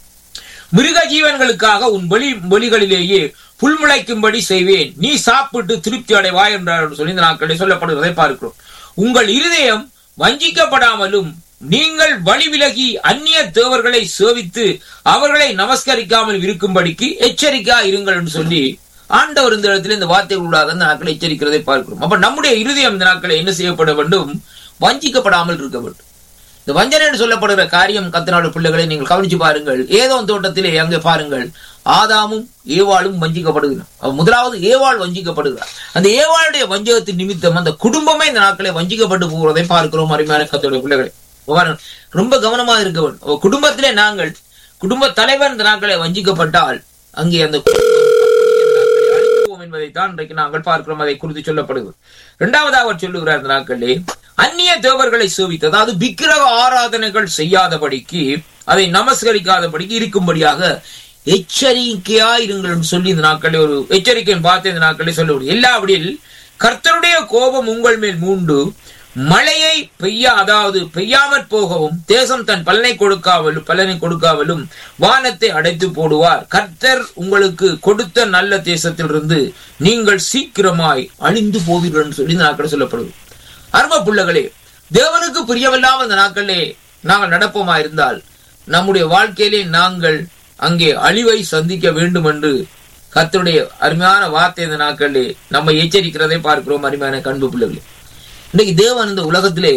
மிருக ஜீவன்களுக்காக உன் வெளி வெளிகளிலேயே புல் முளைக்கும்படி செய்வேன் நீ சாப்பிட்டு திருப்தி அடைவாய் என்றார் என்று சொல்லி இந்த நாட்களில் சொல்லப்படுவதை பார்க்கிறோம் உங்கள் இருதயம் வஞ்சிக்கப்படாமலும் நீங்கள் வழி விலகி அந்நிய தேவர்களை சேவித்து அவர்களை நமஸ்கரிக்காமல் இருக்கும்படிக்கு எச்சரிக்கையா இருங்கள் என்று சொல்லி ஆண்டவர் இந்த இடத்துல இந்த வார்த்தைகளூடாக இந்த நாட்களை எச்சரிக்கிறதை பார்க்கிறோம் அப்ப நம்முடைய இருதயம் இந்த நாட்களை என்ன செய்யப்பட வேண்டும் வஞ்சிக்கப்படாமல் இருக்க வேண்டும் இந்த வஞ்சனை என்று சொல்லப்படுகிற காரியம் கத்தனாடு பிள்ளைகளை நீங்கள் கவனிச்சு பாருங்கள் ஏதோ தோட்டத்திலே அங்கே பாருங்கள் ஆதாமும் ஏவாளும் வஞ்சிக்கப்படுகிறார் அவ முதலாவது ஏவாள் வஞ்சிக்கப்படுகிறார் அந்த ஏவாளுடைய வஞ்சகத்தின் நிமித்தம் அந்த குடும்பமே இந்த நாட்களை வஞ்சிக்கப்பட்டு போகிறதை பார்க்கிறோம் அருமையான கத்தோடைய பிள்ளைகளை பாருங்கள், ரொம்ப கவனமா இருக்க வேண்டும் அவ குடும்பத்திலே நாங்கள் குடும்ப தலைவர் இந்த நாட்களை வஞ்சிக்கப்பட்டால் அங்கே அந்த குடும்பம் அப்படியே இந்த நாட்களை அழிந்துவோம் என்பதைத்தான் இன்றைக்கு நாங்கள் பார்க்கிறோம் அதை குறித்து சொல்லப்படுகிறது இரண்டாவதாக அவர் சொல்லுகிறார் இந்த நாட்களிலே அந்நிய தேவர்களை சேவித்து அதாவது விக்கிரக ஆராதனைகள் செய்யாதபடிக்கு அதை நமஸ்கரிக்காதபடிக்கு இருக்கும்படியாக எச்சரிக்கையா இருங்கள் என்று சொல்லி இந்த நாட்களில் ஒரு எச்சரிக்கையின் பார்த்து இந்த நாட்களில் சொல்ல முடியும் எல்லாவற்றில் கர்த்தருடைய கோபம் உங்கள் மேல் மூண்டு மழையை பெய்ய அதாவது பெய்யாமற் போகவும் தேசம் தன் பலனை கொடுக்காமலும் பலனை கொடுக்காமலும் வானத்தை அடைத்து போடுவார் கர்த்தர் உங்களுக்கு கொடுத்த நல்ல தேசத்திலிருந்து நீங்கள் சீக்கிரமாய் அழிந்து போவீர்கள் என்று சொல்லி இந்த நாட்களில் சொல்லப்படுது அரும பிள்ளைகளே தேவனுக்கு பிரியமில்லாம இந்த நாட்களிலே நாங்கள் நடப்போமா இருந்தால் நம்முடைய வாழ்க்கையிலே நாங்கள் அங்கே அழிவை சந்திக்க வேண்டும் என்று கர்த்தருடைய அருமையான வார்த்தை இந்த நாட்களிலே நம்மை எச்சரிக்கிறதை பார்க்கிறோம் அருமையான கண்பு பிள்ளைகளே இன்னைக்கு தேவன் இந்த உலகத்திலே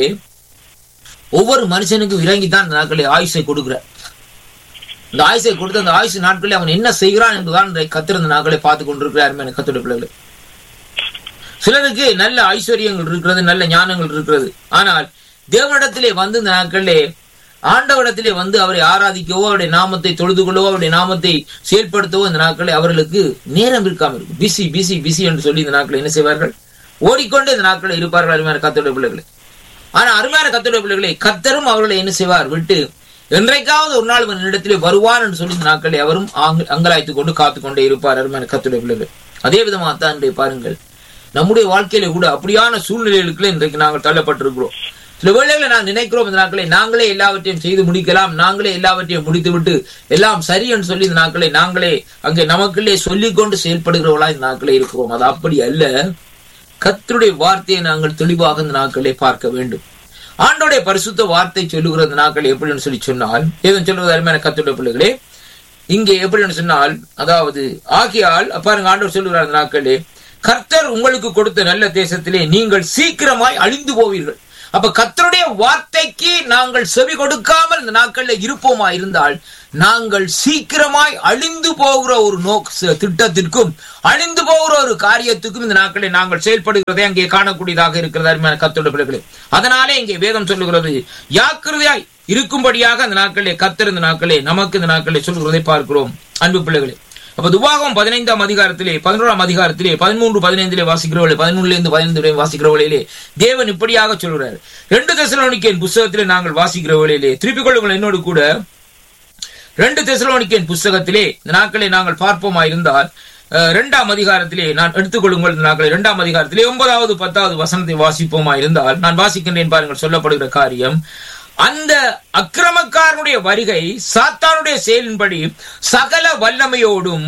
ஒவ்வொரு மனுஷனுக்கும் இறங்கித்தான் இந்த நாட்களை ஆயுசை கொடுக்கிறார் இந்த ஆயுசை கொடுத்து அந்த ஆயுசு நாட்களில் அவன் என்ன செய்கிறான் என்பதுதான் இந்த கத்திருந்த நாட்களை பார்த்து கொண்டிருக்கிறார் அருமையான கத்துடைய பிள்ளைகளே சிலருக்கு நல்ல ஐஸ்வர்யங்கள் இருக்கிறது நல்ல ஞானங்கள் இருக்கிறது ஆனால் தேவனிடத்திலே வந்து இந்த நாட்களிலே ஆண்டவரிடத்திலே வந்து அவரை ஆராதிக்கவோ அவருடைய நாமத்தை தொழுது கொள்ளவோ அவருடைய நாமத்தை செயல்படுத்தவோ இந்த நாட்களை அவர்களுக்கு நேரம் இருக்காம இருக்கும் பிசி பிசி பிசி என்று சொல்லி இந்த நாட்களை என்ன செய்வார்கள் ஓடிக்கொண்டு இந்த நாட்களை இருப்பார்கள் அருமையான கத்தோடைய பிள்ளைகளை ஆனா அருமையான கத்தோடைய பிள்ளைகளை கத்தரும் அவர்களை என்ன செய்வார் விட்டு என்றைக்காவது ஒரு நாள் இடத்திலே வருவார் என்று சொல்லி இந்த நாட்களை அவரும் ஆங்க- அங்கலாய்த்துக் கொண்டு காத்துக் கொண்டே இருப்பார் அருமையான கத்தோடைய பிள்ளைகள் அதே விதமாக தான் இன்றைய பாருங்கள் நம்முடைய வாழ்க்கையில கூட அப்படியான சூழ்நிலைகளுக்குள்ள இன்றைக்கு நாங்கள் தள்ளப்பட்டிருக்கிறோம் சில வேளைகளில் நான் நினைக்கிறோம் இந்த நாட்களை நாங்களே எல்லாவற்றையும் செய்து முடிக்கலாம் நாங்களே எல்லாவற்றையும் முடித்துவிட்டு எல்லாம் சரி என்று சொல்லி இந்த நாட்களை நாங்களே அங்கே நமக்குள்ளே சொல்லிக்கொண்டு செயல்படுகிறவர்களா இந்த நாட்களே இருக்கிறோம் அது அப்படி அல்ல கர்த்தருடைய வார்த்தையை நாங்கள் தெளிவாக இந்த நாட்களை பார்க்க வேண்டும் ஆண்டோடைய பரிசுத்த வார்த்தை சொல்லுகிற இந்த நாட்கள் எப்படின்னு சொல்லி சொன்னால் ஏதும் சொல்லுவது அருமையான கர்த்தருடைய பிள்ளைகளே இங்கே எப்படின்னு சொன்னால் அதாவது ஆகியால் பாருங்க ஆண்டவர் சொல்லுகிறார் இந்த நாட்களே கர்த்தர் உங்களுக்கு கொடுத்த நல்ல தேசத்திலே நீங்கள் சீக்கிரமாய் அழிந்து போவீர்கள் அப்ப கர்த்தருடைய வார்த்தைக்கு நாங்கள் செவி கொடுக்காமல் இந்த நாட்கள்ல இருப்போமா இருந்தால் நாங்கள் சீக்கிரமாய் அழிந்து போகிற ஒரு நோக் ச- திட்டத்திற்கும் அழிந்து போகிற ஒரு காரியத்துக்கும் இந்த நாட்களில் நாங்கள் செயல்படுகிறதை அங்கே காணக்கூடியதாக இருக்கிறது அருமையான கர்த்தருடைய பிள்ளைகளே அதனாலே இங்கே வேதம் சொல்லுகிறது யாக்கிரதையாய் இருக்கும்படியாக அந்த நாட்களே கத்தர் இந்த நாட்களே நமக்கு இந்த நாட்களே சொல்லுகிறதை பார்க்கிறோம் அன்பு பிள்ளைகளே அப்ப துபாகம் பதினைந்தாம் அதிகாரத்திலே பதினோராம் அதிகாரத்திலே பதிமூன்று பதினைந்திலே வாசிக்கிறவர்களே பதிமூணுல இருந்து பதினைந்து வாசிக்கிறவர்களே தேவன் இப்படியாக சொல்கிறார் ரெண்டு தெசலோனிக்கேன் புஸ்தகத்திலே நாங்கள் வாசிக்கிறவர்களே திருப்பிக் கொள்ளுங்கள் என்னோடு கூட ரெண்டு தெசலோனிக்கேன் புஸ்தகத்திலே இந்த நாட்களை நாங்கள் பார்ப்போமா இருந்தால் அஹ், இரண்டாம் அதிகாரத்திலே நான் எடுத்துக்கொள்ளுங்கள் இந்த நாட்களை இரண்டாம் அதிகாரத்திலே ஒன்பதாவது பத்தாவது வசனத்தை வாசிப்போமா இருந்தால் நான் வாசிக்கின்றேன் பாருங்கள் சொல்லப்படுகிற காரியம் அந்த அக்கிரமக்காரனுடைய வருகை சாத்தானுடைய செயலின்படி சகல வல்லமையோடும்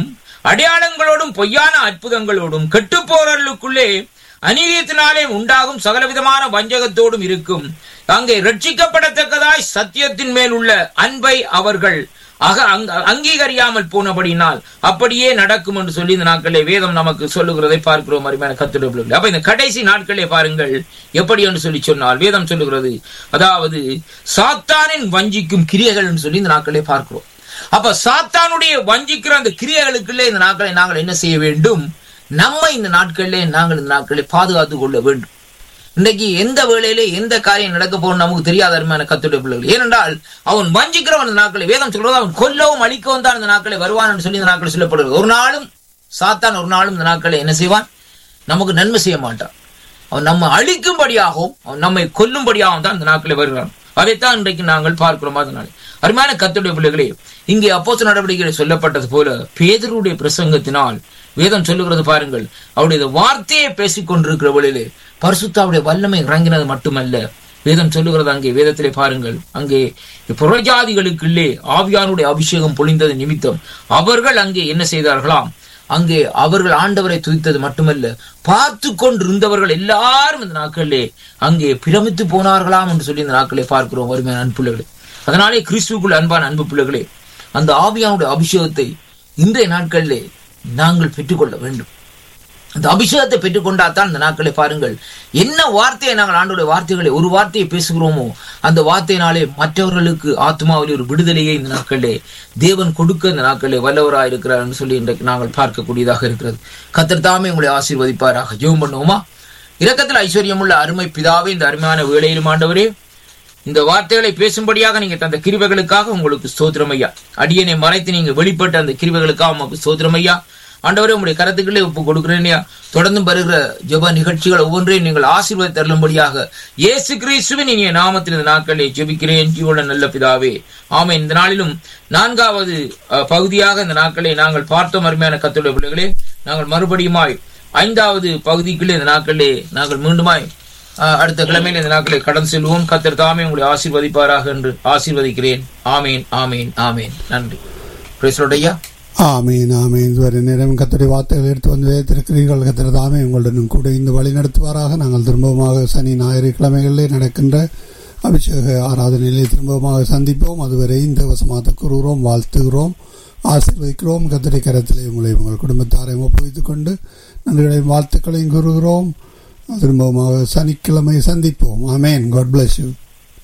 அடையாளங்களோடும் பொய்யான அற்புதங்களோடும் கெட்டுப்போரர்களுக்குள்ளே அநீதியத்தினாலே உண்டாகும் சகலவிதமான வஞ்சகத்தோடும் இருக்கும் அங்கே ரட்சிக்கப்படத்தக்கதாய் சத்தியத்தின் மேல் உள்ள அன்பை அவர்கள் அக அங்க- அங்கீகரியாமல் போனபடினால் அப்படியே நடக்கும் என்று சொல்லி இந்த நாட்களிலே வேதம் நமக்கு சொல்லுகிறதை பார்க்கிறோம் அருமையான கத்துடைய பிள்ளைகளே. அப்ப இந்த கடைசி நாட்களே பாருங்கள் எப்படி என்று சொல்லி சொன்னால் வேதம் சொல்லுகிறது அதாவது சாத்தானின் வஞ்சிக்கும் கிரியைகள் என்று சொல்லி இந்த நாட்களே பார்க்கிறோம் அப்ப சாத்தானுடைய வஞ்சிக்கிற அந்த கிரியைகளுக்குள்ளே இந்த நாட்களை நாங்கள் என்ன செய்ய வேண்டும் நம்ம இந்த நாட்களிலே நாங்கள் இந்த நாட்களை பாதுகாத்துக் கொள்ள வேண்டும் இன்றைக்கு எந்த வேளையிலே எந்த காரியம் நடக்க போகும் நமக்கு தெரியாத அருமையான கத்துடைய பிள்ளைகள் ஏனென்றால் அவன் வஞ்சிக்கிறவன் இந்த நாட்களை வேதம் சொல்றது அவன் கொல்லவும் அழிக்கவும் தான் இந்த நாட்களை வருவான் என்று சொல்லி இந்த நாட்கள் சொல்லப்படுகிறது ஒரு நாளும் சாத்தான் ஒரு நாளும் இந்த நாட்களை என்ன செய்வான் நமக்கு நன்மை செய்ய மாட்டான் அவன் நம்ம அழிக்கும்படியாகவும் அவன் நம்மை கொல்லும்படியாகவும் தான் இந்த நாட்களை வருகிறான் அதைத்தான் இன்றைக்கு நாங்கள் பார்க்கிறோம் அதனாலே அருமையான கத்துடைய பிள்ளைகளே இங்கே அப்போஸ் நடவடிக்கைகள் சொல்லப்பட்டது போல பேதருடைய பிரசங்கத்தினால் வேதம் சொல்லுகிறது பாருங்கள் அவருடைய வார்த்தையை பேசிக் கொண்டிருக்கிற வழியிலே பரிசுத்தாவுடைய வல்லமை இறங்கினது மட்டுமல்ல வேதம் சொல்லுகிறது அங்கே வேதத்திலே பாருங்கள் அங்கே புறஜாதிகளுக்குள்ளே ஆவியானுடைய அபிஷேகம் பொழிந்தது நிமித்தம் அவர்கள் அங்கே என்ன செய்தார்களாம் அங்கே அவர்கள் ஆண்டவரை துதித்தது மட்டுமல்ல பார்த்து கொண்டிருந்தவர்கள் எல்லாரும் இந்த நாட்களிலே அங்கே பிரமித்து போனார்களாம் என்று சொல்லி இந்த நாட்களை பார்க்கிறோம் வறுமையான அன்பு பிள்ளைகளே அதனாலே கிறிஸ்துவுக்குள் அன்பான அன்பு பிள்ளைகளே அந்த ஆவியானுடைய அபிஷேகத்தை இன்றைய நாட்களிலே நாங்கள் பெற்றுக்கொள்ள வேண்டும் அந்த அபிஷேகத்தை பெற்றுக்கொண்டாதான் இந்த நாட்களை பாருங்கள் என்ன வார்த்தையை நாங்கள் ஆண்டோடைய வார்த்தைகளை ஒரு வார்த்தையை பேசுகிறோமோ அந்த வார்த்தையினாலே மற்றவர்களுக்கு ஆத்மாவில் ஒரு விடுதலையை இந்த நாட்களிலே தேவன் கொடுக்க இந்த நாட்களிலே வல்லவராக இருக்கிறார் என்று சொல்லி இன்றைக்கு நாங்கள் பார்க்கக்கூடியதாக இருக்கிறது கத்தர் தாமே உங்களை ஆசீர்வதிப்பாராக ஜெபம் பண்ணுவோமா இரக்கத்தில் ஐஸ்வர்யமுள்ள அருமை பிதாவே இந்த அருமையான வேளையிலும் ஆண்டவரே இந்த வார்த்தைகளை பேசும்படியாக நீங்க தந்த கிருபைகளுக்காக உங்களுக்கு ஸ்தோத்திரம் ஐயா அடியனை மறைத்து நீங்க வெளிப்பட்ட அந்த கிருபைகளுக்காக உங்களுக்கு ஸ்தோத்திரம் ஐயா ஆண்டவரே உங்களுடைய கருத்துக்களே ஒப்பு கொடுக்கிறேன் ஐயா தொடர்ந்து வருகிற ஜெப நிகழ்ச்சிகள் ஒவ்வொன்றையும் நீங்கள் ஆசீர்வாத தருளும்படியாக இயேசு கிறிஸ்துவின் இனிய நாமத்தில் இந்த நாட்களை ஜெபிக்கிறேன் ஜீவன நல்ல பிதாவே ஆமை இந்த நாளிலும் நான்காவது அஹ், பகுதியாக இந்த நாட்களை நாங்கள் பார்த்தோம் அருமையான கத்துடைய பிள்ளைகளே நாங்கள் மறுபடியுமாய் ஐந்தாவது பகுதிக்குள்ளே இந்த நாட்களிலே நாங்கள் மீண்டுமாய் ஆஹ் அடுத்த கிழமையில் இந்த நாட்களை கடந்து செல்வோம் கத்தர் தாமே உங்களை ஆசீர்வதிப்பாராக என்று ஆசீர்வதிக்கிறேன் ஆமேன் ஆமேன் ஆமேன் நன்றி பேசுறோடையா ஆமீன் ஆமீன் இதுவரை நேரம் கத்தடி வார்த்தைகள் எடுத்து வந்து வைத்திருக்கிறீர்கள் கத்திர தாமே உங்களுடன் கூட இந்த வழி நடத்துவாராக நாங்கள் திரும்பமாக சனி ஞாயிறு கிழமைகளிலே நடக்கின்ற அபிஷேக ஆராதனையிலே திரும்பமாக சந்திப்போம் அதுவரை இந்த வசமாக கூறுகிறோம் வாழ்த்துகிறோம் ஆசீர்வதிக்கிறோம் கத்தடி கரத்திலே உங்களை உங்கள் குடும்பத்தாரையும் ஒப்புவித்துக் கொண்டு நன்றிகளையும் வாழ்த்துக்களையும் கூறுகிறோம் திரும்பமாக சனிக்கிழமை சந்திப்போம் ஆமேன் காட் bless யூ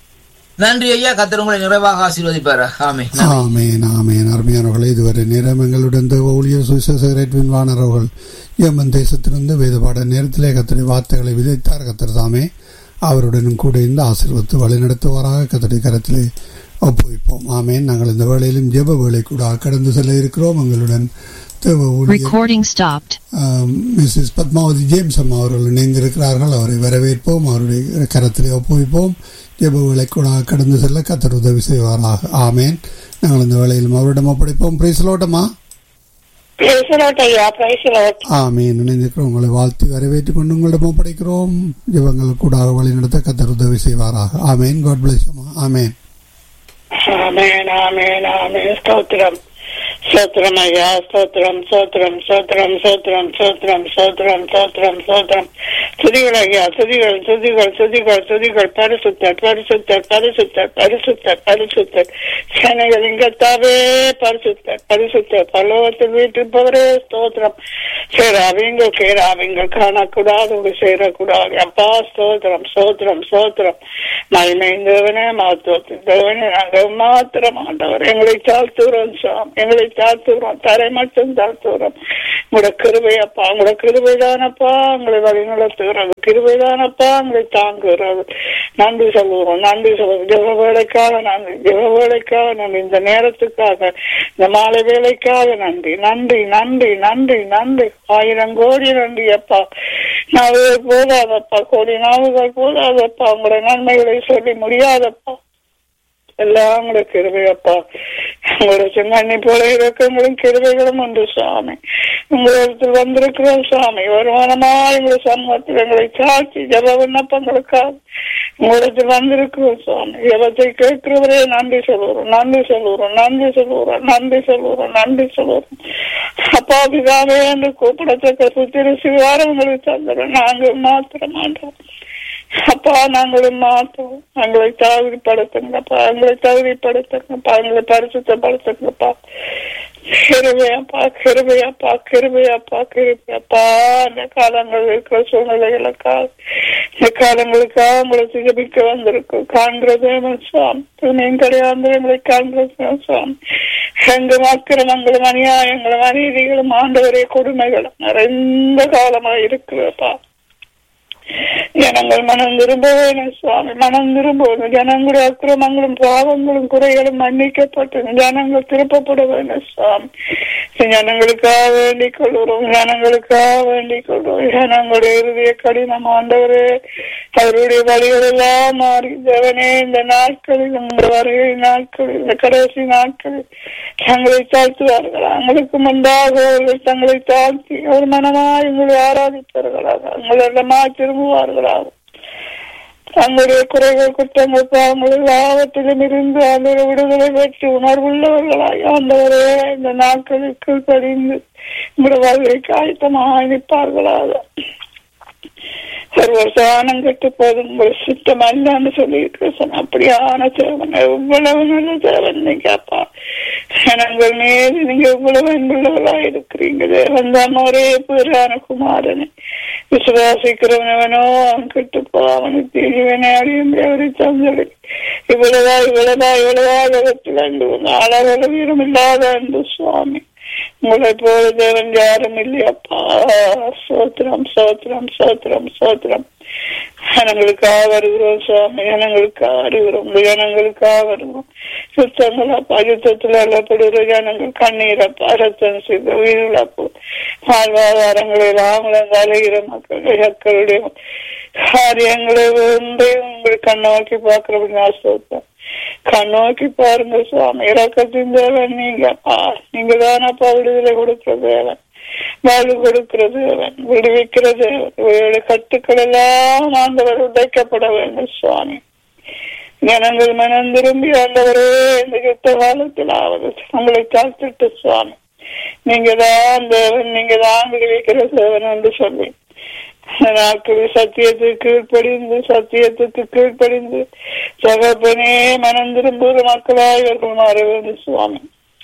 நன்றி ஐயா கத்தர் உங்களை நிறைவாக ஆசீர்வதிப்பாரா ஆமேன் நன்றி. ஆமேன் ஆமேன் அருமையானவர்களே இதுவரை நேரம் எங்களுடன் தேவ ஊழியர் சுவிசேஷன் வாணர் அவர்கள் யமன் தேசத்திலிருந்து வேதபாட நேரத்திலே கத்தடி வார்த்தைகளை விதைத்தார் கத்தர் தாமே அவருடனும் கூட இந்த ஆசீர்வத்து வழிநடத்துவாராக கத்தடி கரத்திலே ஒப்புவிப்போம் ஆமேன் நாங்கள் இந்த வேளையிலும் ஜெப வேலை கூட கடந்து செல்ல இருக்கிறோம் எங்களுடன் தேவ ஊழியர் Recording stopped. Mrs Padmavathi James அம்மா அவர்கள் இணைந்திருக்கிறார்கள் அவரை வரவேற்போம் அவருடைய கரத்திலே ஒப்புவிப்போம் ஜெப வேலை கூட கடந்து செல்ல கத்தர் உதவி செய்வாராக ஆமேன் நாங்கள் இந்த வேளையிலும் அவரிடம் ஒப்படைப்போம் பிரைஸ்லோட்டமா பிரைசலோட் ஐயா பிரைசலோட் ஆமேன் இணைந்திருக்கிறோம் உங்களை வாழ்த்தி வரவேற்றுக் கொண்டு உங்களிடம் ஒப்படைக்கிறோம் ஜெபங்கள் கூட வழி நடத்த கத்தர் உதவி செய்வாராக ஆமேன் காட் பிளஸ் ஆமேன் ஆமேன் ஆமேன் ஆமேன் ஸ்தோத்திரம் ஸ்தோத்திரம் ஐயா ஸ்தோத்திரம் ஸ்தோத்திரம் ஸ்தோத்திரம் ஸ்தோத்திரம் ஸ்தோத்திரம் ஸ்தோத்திரம் ஸ்தோத்திரம் ஸ்தோத்திரம் துதிகள் ஐயா துதிகள் துதிகள் துதிகள் துதிகள் பரிசுத்தர் பரிசுத்தர் பரிசுத்தர் பரிசுத்தர் பரிசுத்தர் சேனைகளின் கத்தாவே பரிசுத்தர் பரிசுத்தர் பல்லவத்தில் வீட்டிருப்பவரே ஸ்தோத்திரம் சேராவிங்கள் கேராவிங்கள் காணக்கூடாது சேரக்கூடாது அப்பா ஸ்தோத்திரம் ஸ்தோத்திரம் ஸ்தோத்திரம் மகிமை தேவனே மாத்தோத்தின் தேவனே நாங்கள் மாத்திரம் ஆண்டவர் எங்களை தாழ்த்துகிறோம் சாம் எங்களை தாழ்த்துகிறோம் தரை மட்டும் தாழ்த்துகிறோம் உங்களோட கிருபையப்பா உங்களோட கிருபைதானப்பா உங்களை வழி நடத்துகிறது கிருபைதானப்பா உங்களை தாங்குகிறது நன்றி சொல்லுகிறோம் நன்றி சொல்லுவோம் ஜெப வேலைக்காக நன்றி ஜெப வேலைக்காக நன்றி இந்த நேரத்துக்காக இந்த மாலை வேலைக்காக நன்றி நன்றி நன்றி நன்றி நன்றி ஆயிரம் கோடி நன்றி அப்பா நாவுகள் போதாதப்பா கோடி நாவுகள் போதாதப்பா உங்களோட நன்மைகளை சொல்லி முடியாதப்பா எல்லாம் உங்களோட கிருபையப்பா உங்களோட செங்கண்ணி போல இறக்கங்களும் கிருபைகளும் உண்டு சாமி உங்களிடத்தில் வந்திருக்கிறோம் சாமி வருமானமா எங்களை சமூகத்தில் எங்களை சாட்சி ஜப விண்ணப்பங்களுக்காக உங்களுக்கு வந்திருக்கிறோம் சுவாமி எவத்தை கேட்கிறவரே நன்றி சொல்லுறோம் நன்றி சொல்லுறோம் நன்றி சொல்லுறோம் நன்றி சொல்லுறோம் நன்றி சொல்லுறோம் அப்பா பிதாவே என்று கூப்பிடத்தக்க சுத்திர சிவாரங்களுக்கு தந்துடும் நாங்கள் மாத்திர மாட்டோம் அப்பா நாங்களும் மாற்றோம் எங்களை தகுதிப்படுத்துங்கப்பா எங்களை தகுதிப்படுத்துங்கப்பா எங்களை பரிசுத்தப்படுத்துங்கப்பா கிருபையப்பா கிருபையப்பா கிருபையப்பா கிருபையப்பா அந்த காலங்கள் இருக்கிற சூழ்நிலைகளுக்காக இந்த காலங்களுக்காக உங்களை சிகபிக்க வந்திருக்கும் காண்கிறது சுவாமி துணையும் கிடையாது எங்களை காண்கிறது சுவாமி எங்கும் அக்கிரமங்களும் அநியாயங்களும் அநீதிகளும் ஆண்டவரே கொடுமைகளும் நிறைந்த காலமாக இருக்கிறப்பா ஜனங்கள் மனம் திரும்ப வேணும் சுவாமி மனம் திரும்ப வேணும் ஜனங்களுடைய அக்கிரமங்களும் பாவங்களும் குறைகளும் மன்னிக்கப்பட்டு ஜனங்கள் திருப்பப்பட வேணும் சுவாமி ஜனங்களுக்காக வேண்டிக் கொள்கிறோம் ஜனங்களுக்காக வேண்டிக் கொள்கிறோம் ஜனங்களுடைய இறுதிய கடினம் ஆண்டவரே அவருடைய வழிகள் எல்லாம் மாறி தேவனே இந்த நாட்களில் இந்த வருகை நாட்களில் இந்த கடைசி நாட்களில் தங்களை தாழ்த்துவார்கள் அவங்களுக்கு முன்பாக அவர்கள் தங்களை தாழ்த்தி ஒரு மனமாய் உங்களை ஆராதிப்பார்களாக உங்களிடமா திரும்புவார்களாக தங்களுடைய குறைகள் குற்றங்கள் பாவங்கள் எல்லாவற்றிலும் இருந்து அந்த விடுதலை பெற்று உணர்வுள்ளவர்களாய் ஆண்டவரே இந்த நாட்களுக்கு படிந்து உங்களுடைய வாழ்க்கைக்கு ஆயத்தமாக நிற்பார்களாக ஒரு சாணம் கெட்டு போதும் உங்கள் சுத்தம் அல்லன்னு சொல்லியிருக்கிறேன் அப்படியான தேவன் எவ்வளவு நல்ல தேவன் நீங்க அப்பா ஜனங்கள் மீது நீங்க எவ்வளவு அன்புள்ளவர்களா இருக்கிறீங்க தேவன் தான் ஒரே பேரான குமாரனை விசுவாசிக்கிறவனவனோ அவன் கெட்டு போ அவனுக்கு இவனை அழியும் அவரை தந்தது இவ்வளவா இவ்வளவா இவ்வளவா உலகத்தில் அன்பு அளவில் வீரம் இல்லாத அன்பு சுவாமி உங்களை போல தேவன் யாரும் இல்லையப்பா சோத்திரம் சோத்திரம் சோத்திரம் சோத்திரம் ஜனங்களுக்காக வருகிறோம் சுவாமி ஜனங்களுக்காக வருகிறோம் ஜனங்களுக்காக வருகிறோம் சுத்தங்களப்பா யுத்தத்தில் அல்லப்படுகிற ஜனங்கள் கண்ணீரப்பா ரத்தம் செய்த உயிரிழப்பு வாழ்வாதாரங்களில் ஆங்கிலம் அலைகிற மக்கள் மக்களுடைய காரியங்களை வந்து உங்கள் கண்ணோக்கி பார்க்கிறபடி ஆசோத்தம் கண்ணோக்கி பாருங்க சுவாமி இறக்கத்தின் தேவன் நீங்கப்பா நீங்க தானப்பா விடுதலை கொடுக்கிற தேவன் வாழ்வு கொடுக்கிற தேவன் விடுவிக்கிற தேவன் இவருடைய கட்டுக்கள் எல்லாம் ஆண்டவர் உடைக்கப்பட வேண்டும் சுவாமி ஜனங்கள் மனம் திரும்பி ஆண்டவரே இந்த யுத்த காலத்தில் ஆவது உங்களை காத்துட்டு சுவாமி நீங்க தான் தேவன் நீங்க தான் விடுவிக்கிற தேவன் என்று சொல்லி நாட்களில் சத்தியத்துக்கு கீழ்ப்படிந்து சத்தியத்துக்கு கீழ்ப்படிந்து சகப்பனே மனம் திரும்புகிற மக்களாய் இவர்கள் மாற வேண்டும் சுவாமி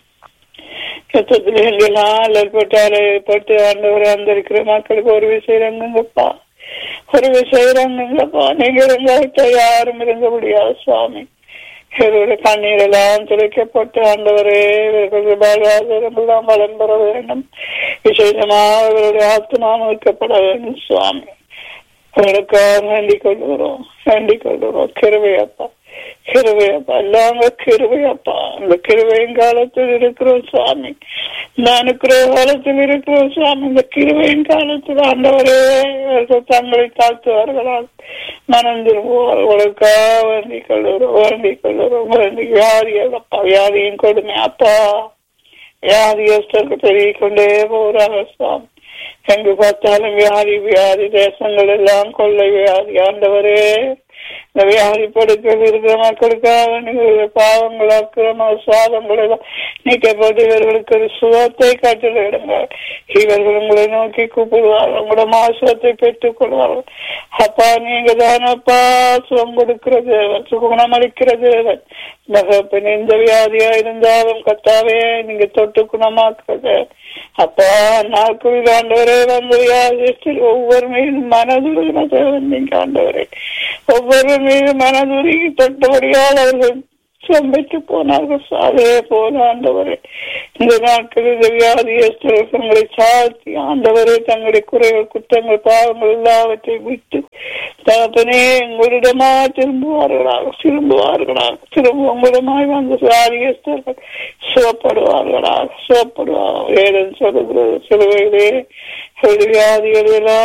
யுத்தத்தில் எங்கெல்லாம் ஏற்பட்டாலே ஏற்பட்டு ஆண்டவர் அந்த இருக்கிற மக்களுக்கு ஒரு செய்யறங்கப்பா ஒரு செய்யறங்கப்பா நீங்க இருந்தா யாரும் இருக்க முடியாது சுவாமி இவருடைய கண்ணீர் எல்லாம் துளைக்கப்பட்டு ஆண்டவரே இவர்களுடைய வாழ்வாதாரம் எல்லாம் வளம் பெற வேண்டும் விசேஷமாக இவருடைய ஆத்மா மீட்கப்பட வேண்டும் சுவாமி அவர்களுக்காக வேண்டிக் கொள்கிறோம் வேண்டிக் கொள்கிறோம் கிருவையப்பா கிருவையப்பா எல்லாங்க கிருவையப்பா அந்த கிருவையின் காலத்தில் இருக்கிறோம் சுவாமி இந்த அனுக்கிற காலத்தில் இருக்கிறோம் சுவாமி இந்த கிருவையின் காலத்தில் ஆண்டவரே இவர்கள் தங்களை தாழ்த்துவார்களால் மனம் திரும்புவார்களுக்காக வேண்டிக் கொள்கிறோம் வேண்டிக் கொள்கிறோம் வேண்டி வியாதியப்பா வியாதியின் கொடுமை அப்பா வியாதியஸ்தருக்கு பெருகிக் கொண்டே போறாங்க சுவாமி எங்கு பார்த்தாலும் வியாதி வியாதி தேசங்கள் எல்லாம் கொள்ளை வியாதி ஆண்டவரே இந்த வியாதி படுக்கையில் இருக்கிற மக்களுக்காக நீங்கள் பாவங்கள் அக்கிரம சாதங்கள் எல்லாம் நீக்கப்பட்டு இவர்களுக்கு ஒரு சுகத்தை கட்டிலிடுங்க இவர்கள் உங்களை நோக்கி கூப்பிடுவார்கள் உங்களோட மாசுவத்தை பெற்றுக் கொள்வார்கள் அப்பா நீங்க தானப்பா சுகம் கொடுக்கிற தேவன் சுகுணமளிக்கிற தேவன் மகப்பன் எந்த வியாதியா இருந்தாலும் கத்தாவே நீங்க தொட்டு குணமாக்குறது அப்பா நாட்களில் ஆண்டவரே வந்து வியாதியத்தில் ஒவ்வொரு மீதும் மனதுருகின தேவன் நீங்க ஆண்டவரே ஒவ்வொரு மீது மனதுருகி தொட்டபடியால் அவர்கள் சமைத்து போனார்கள் அதே போல ஆண்டவரே இந்த நாட்களில் இந்த வியாதியஸ்தர்களை சாத்தி ஆண்டவரே தங்களுடைய குறைகள் குற்றங்கள் பாவங்கள் எல்லாவற்றையும் விட்டு தகப்பனே உங்களிடமா திரும்புவார்களாக திரும்புவார்களாக திரும்ப உங்களிடமாய் வந்து வியாதியஸ்தர்கள் சுகப்படுவார்களாக சுகப்படுவார்கள் ஏதன் சொல்லுகிறது சிலுவையிலே வியாதிகள் எல்லாம்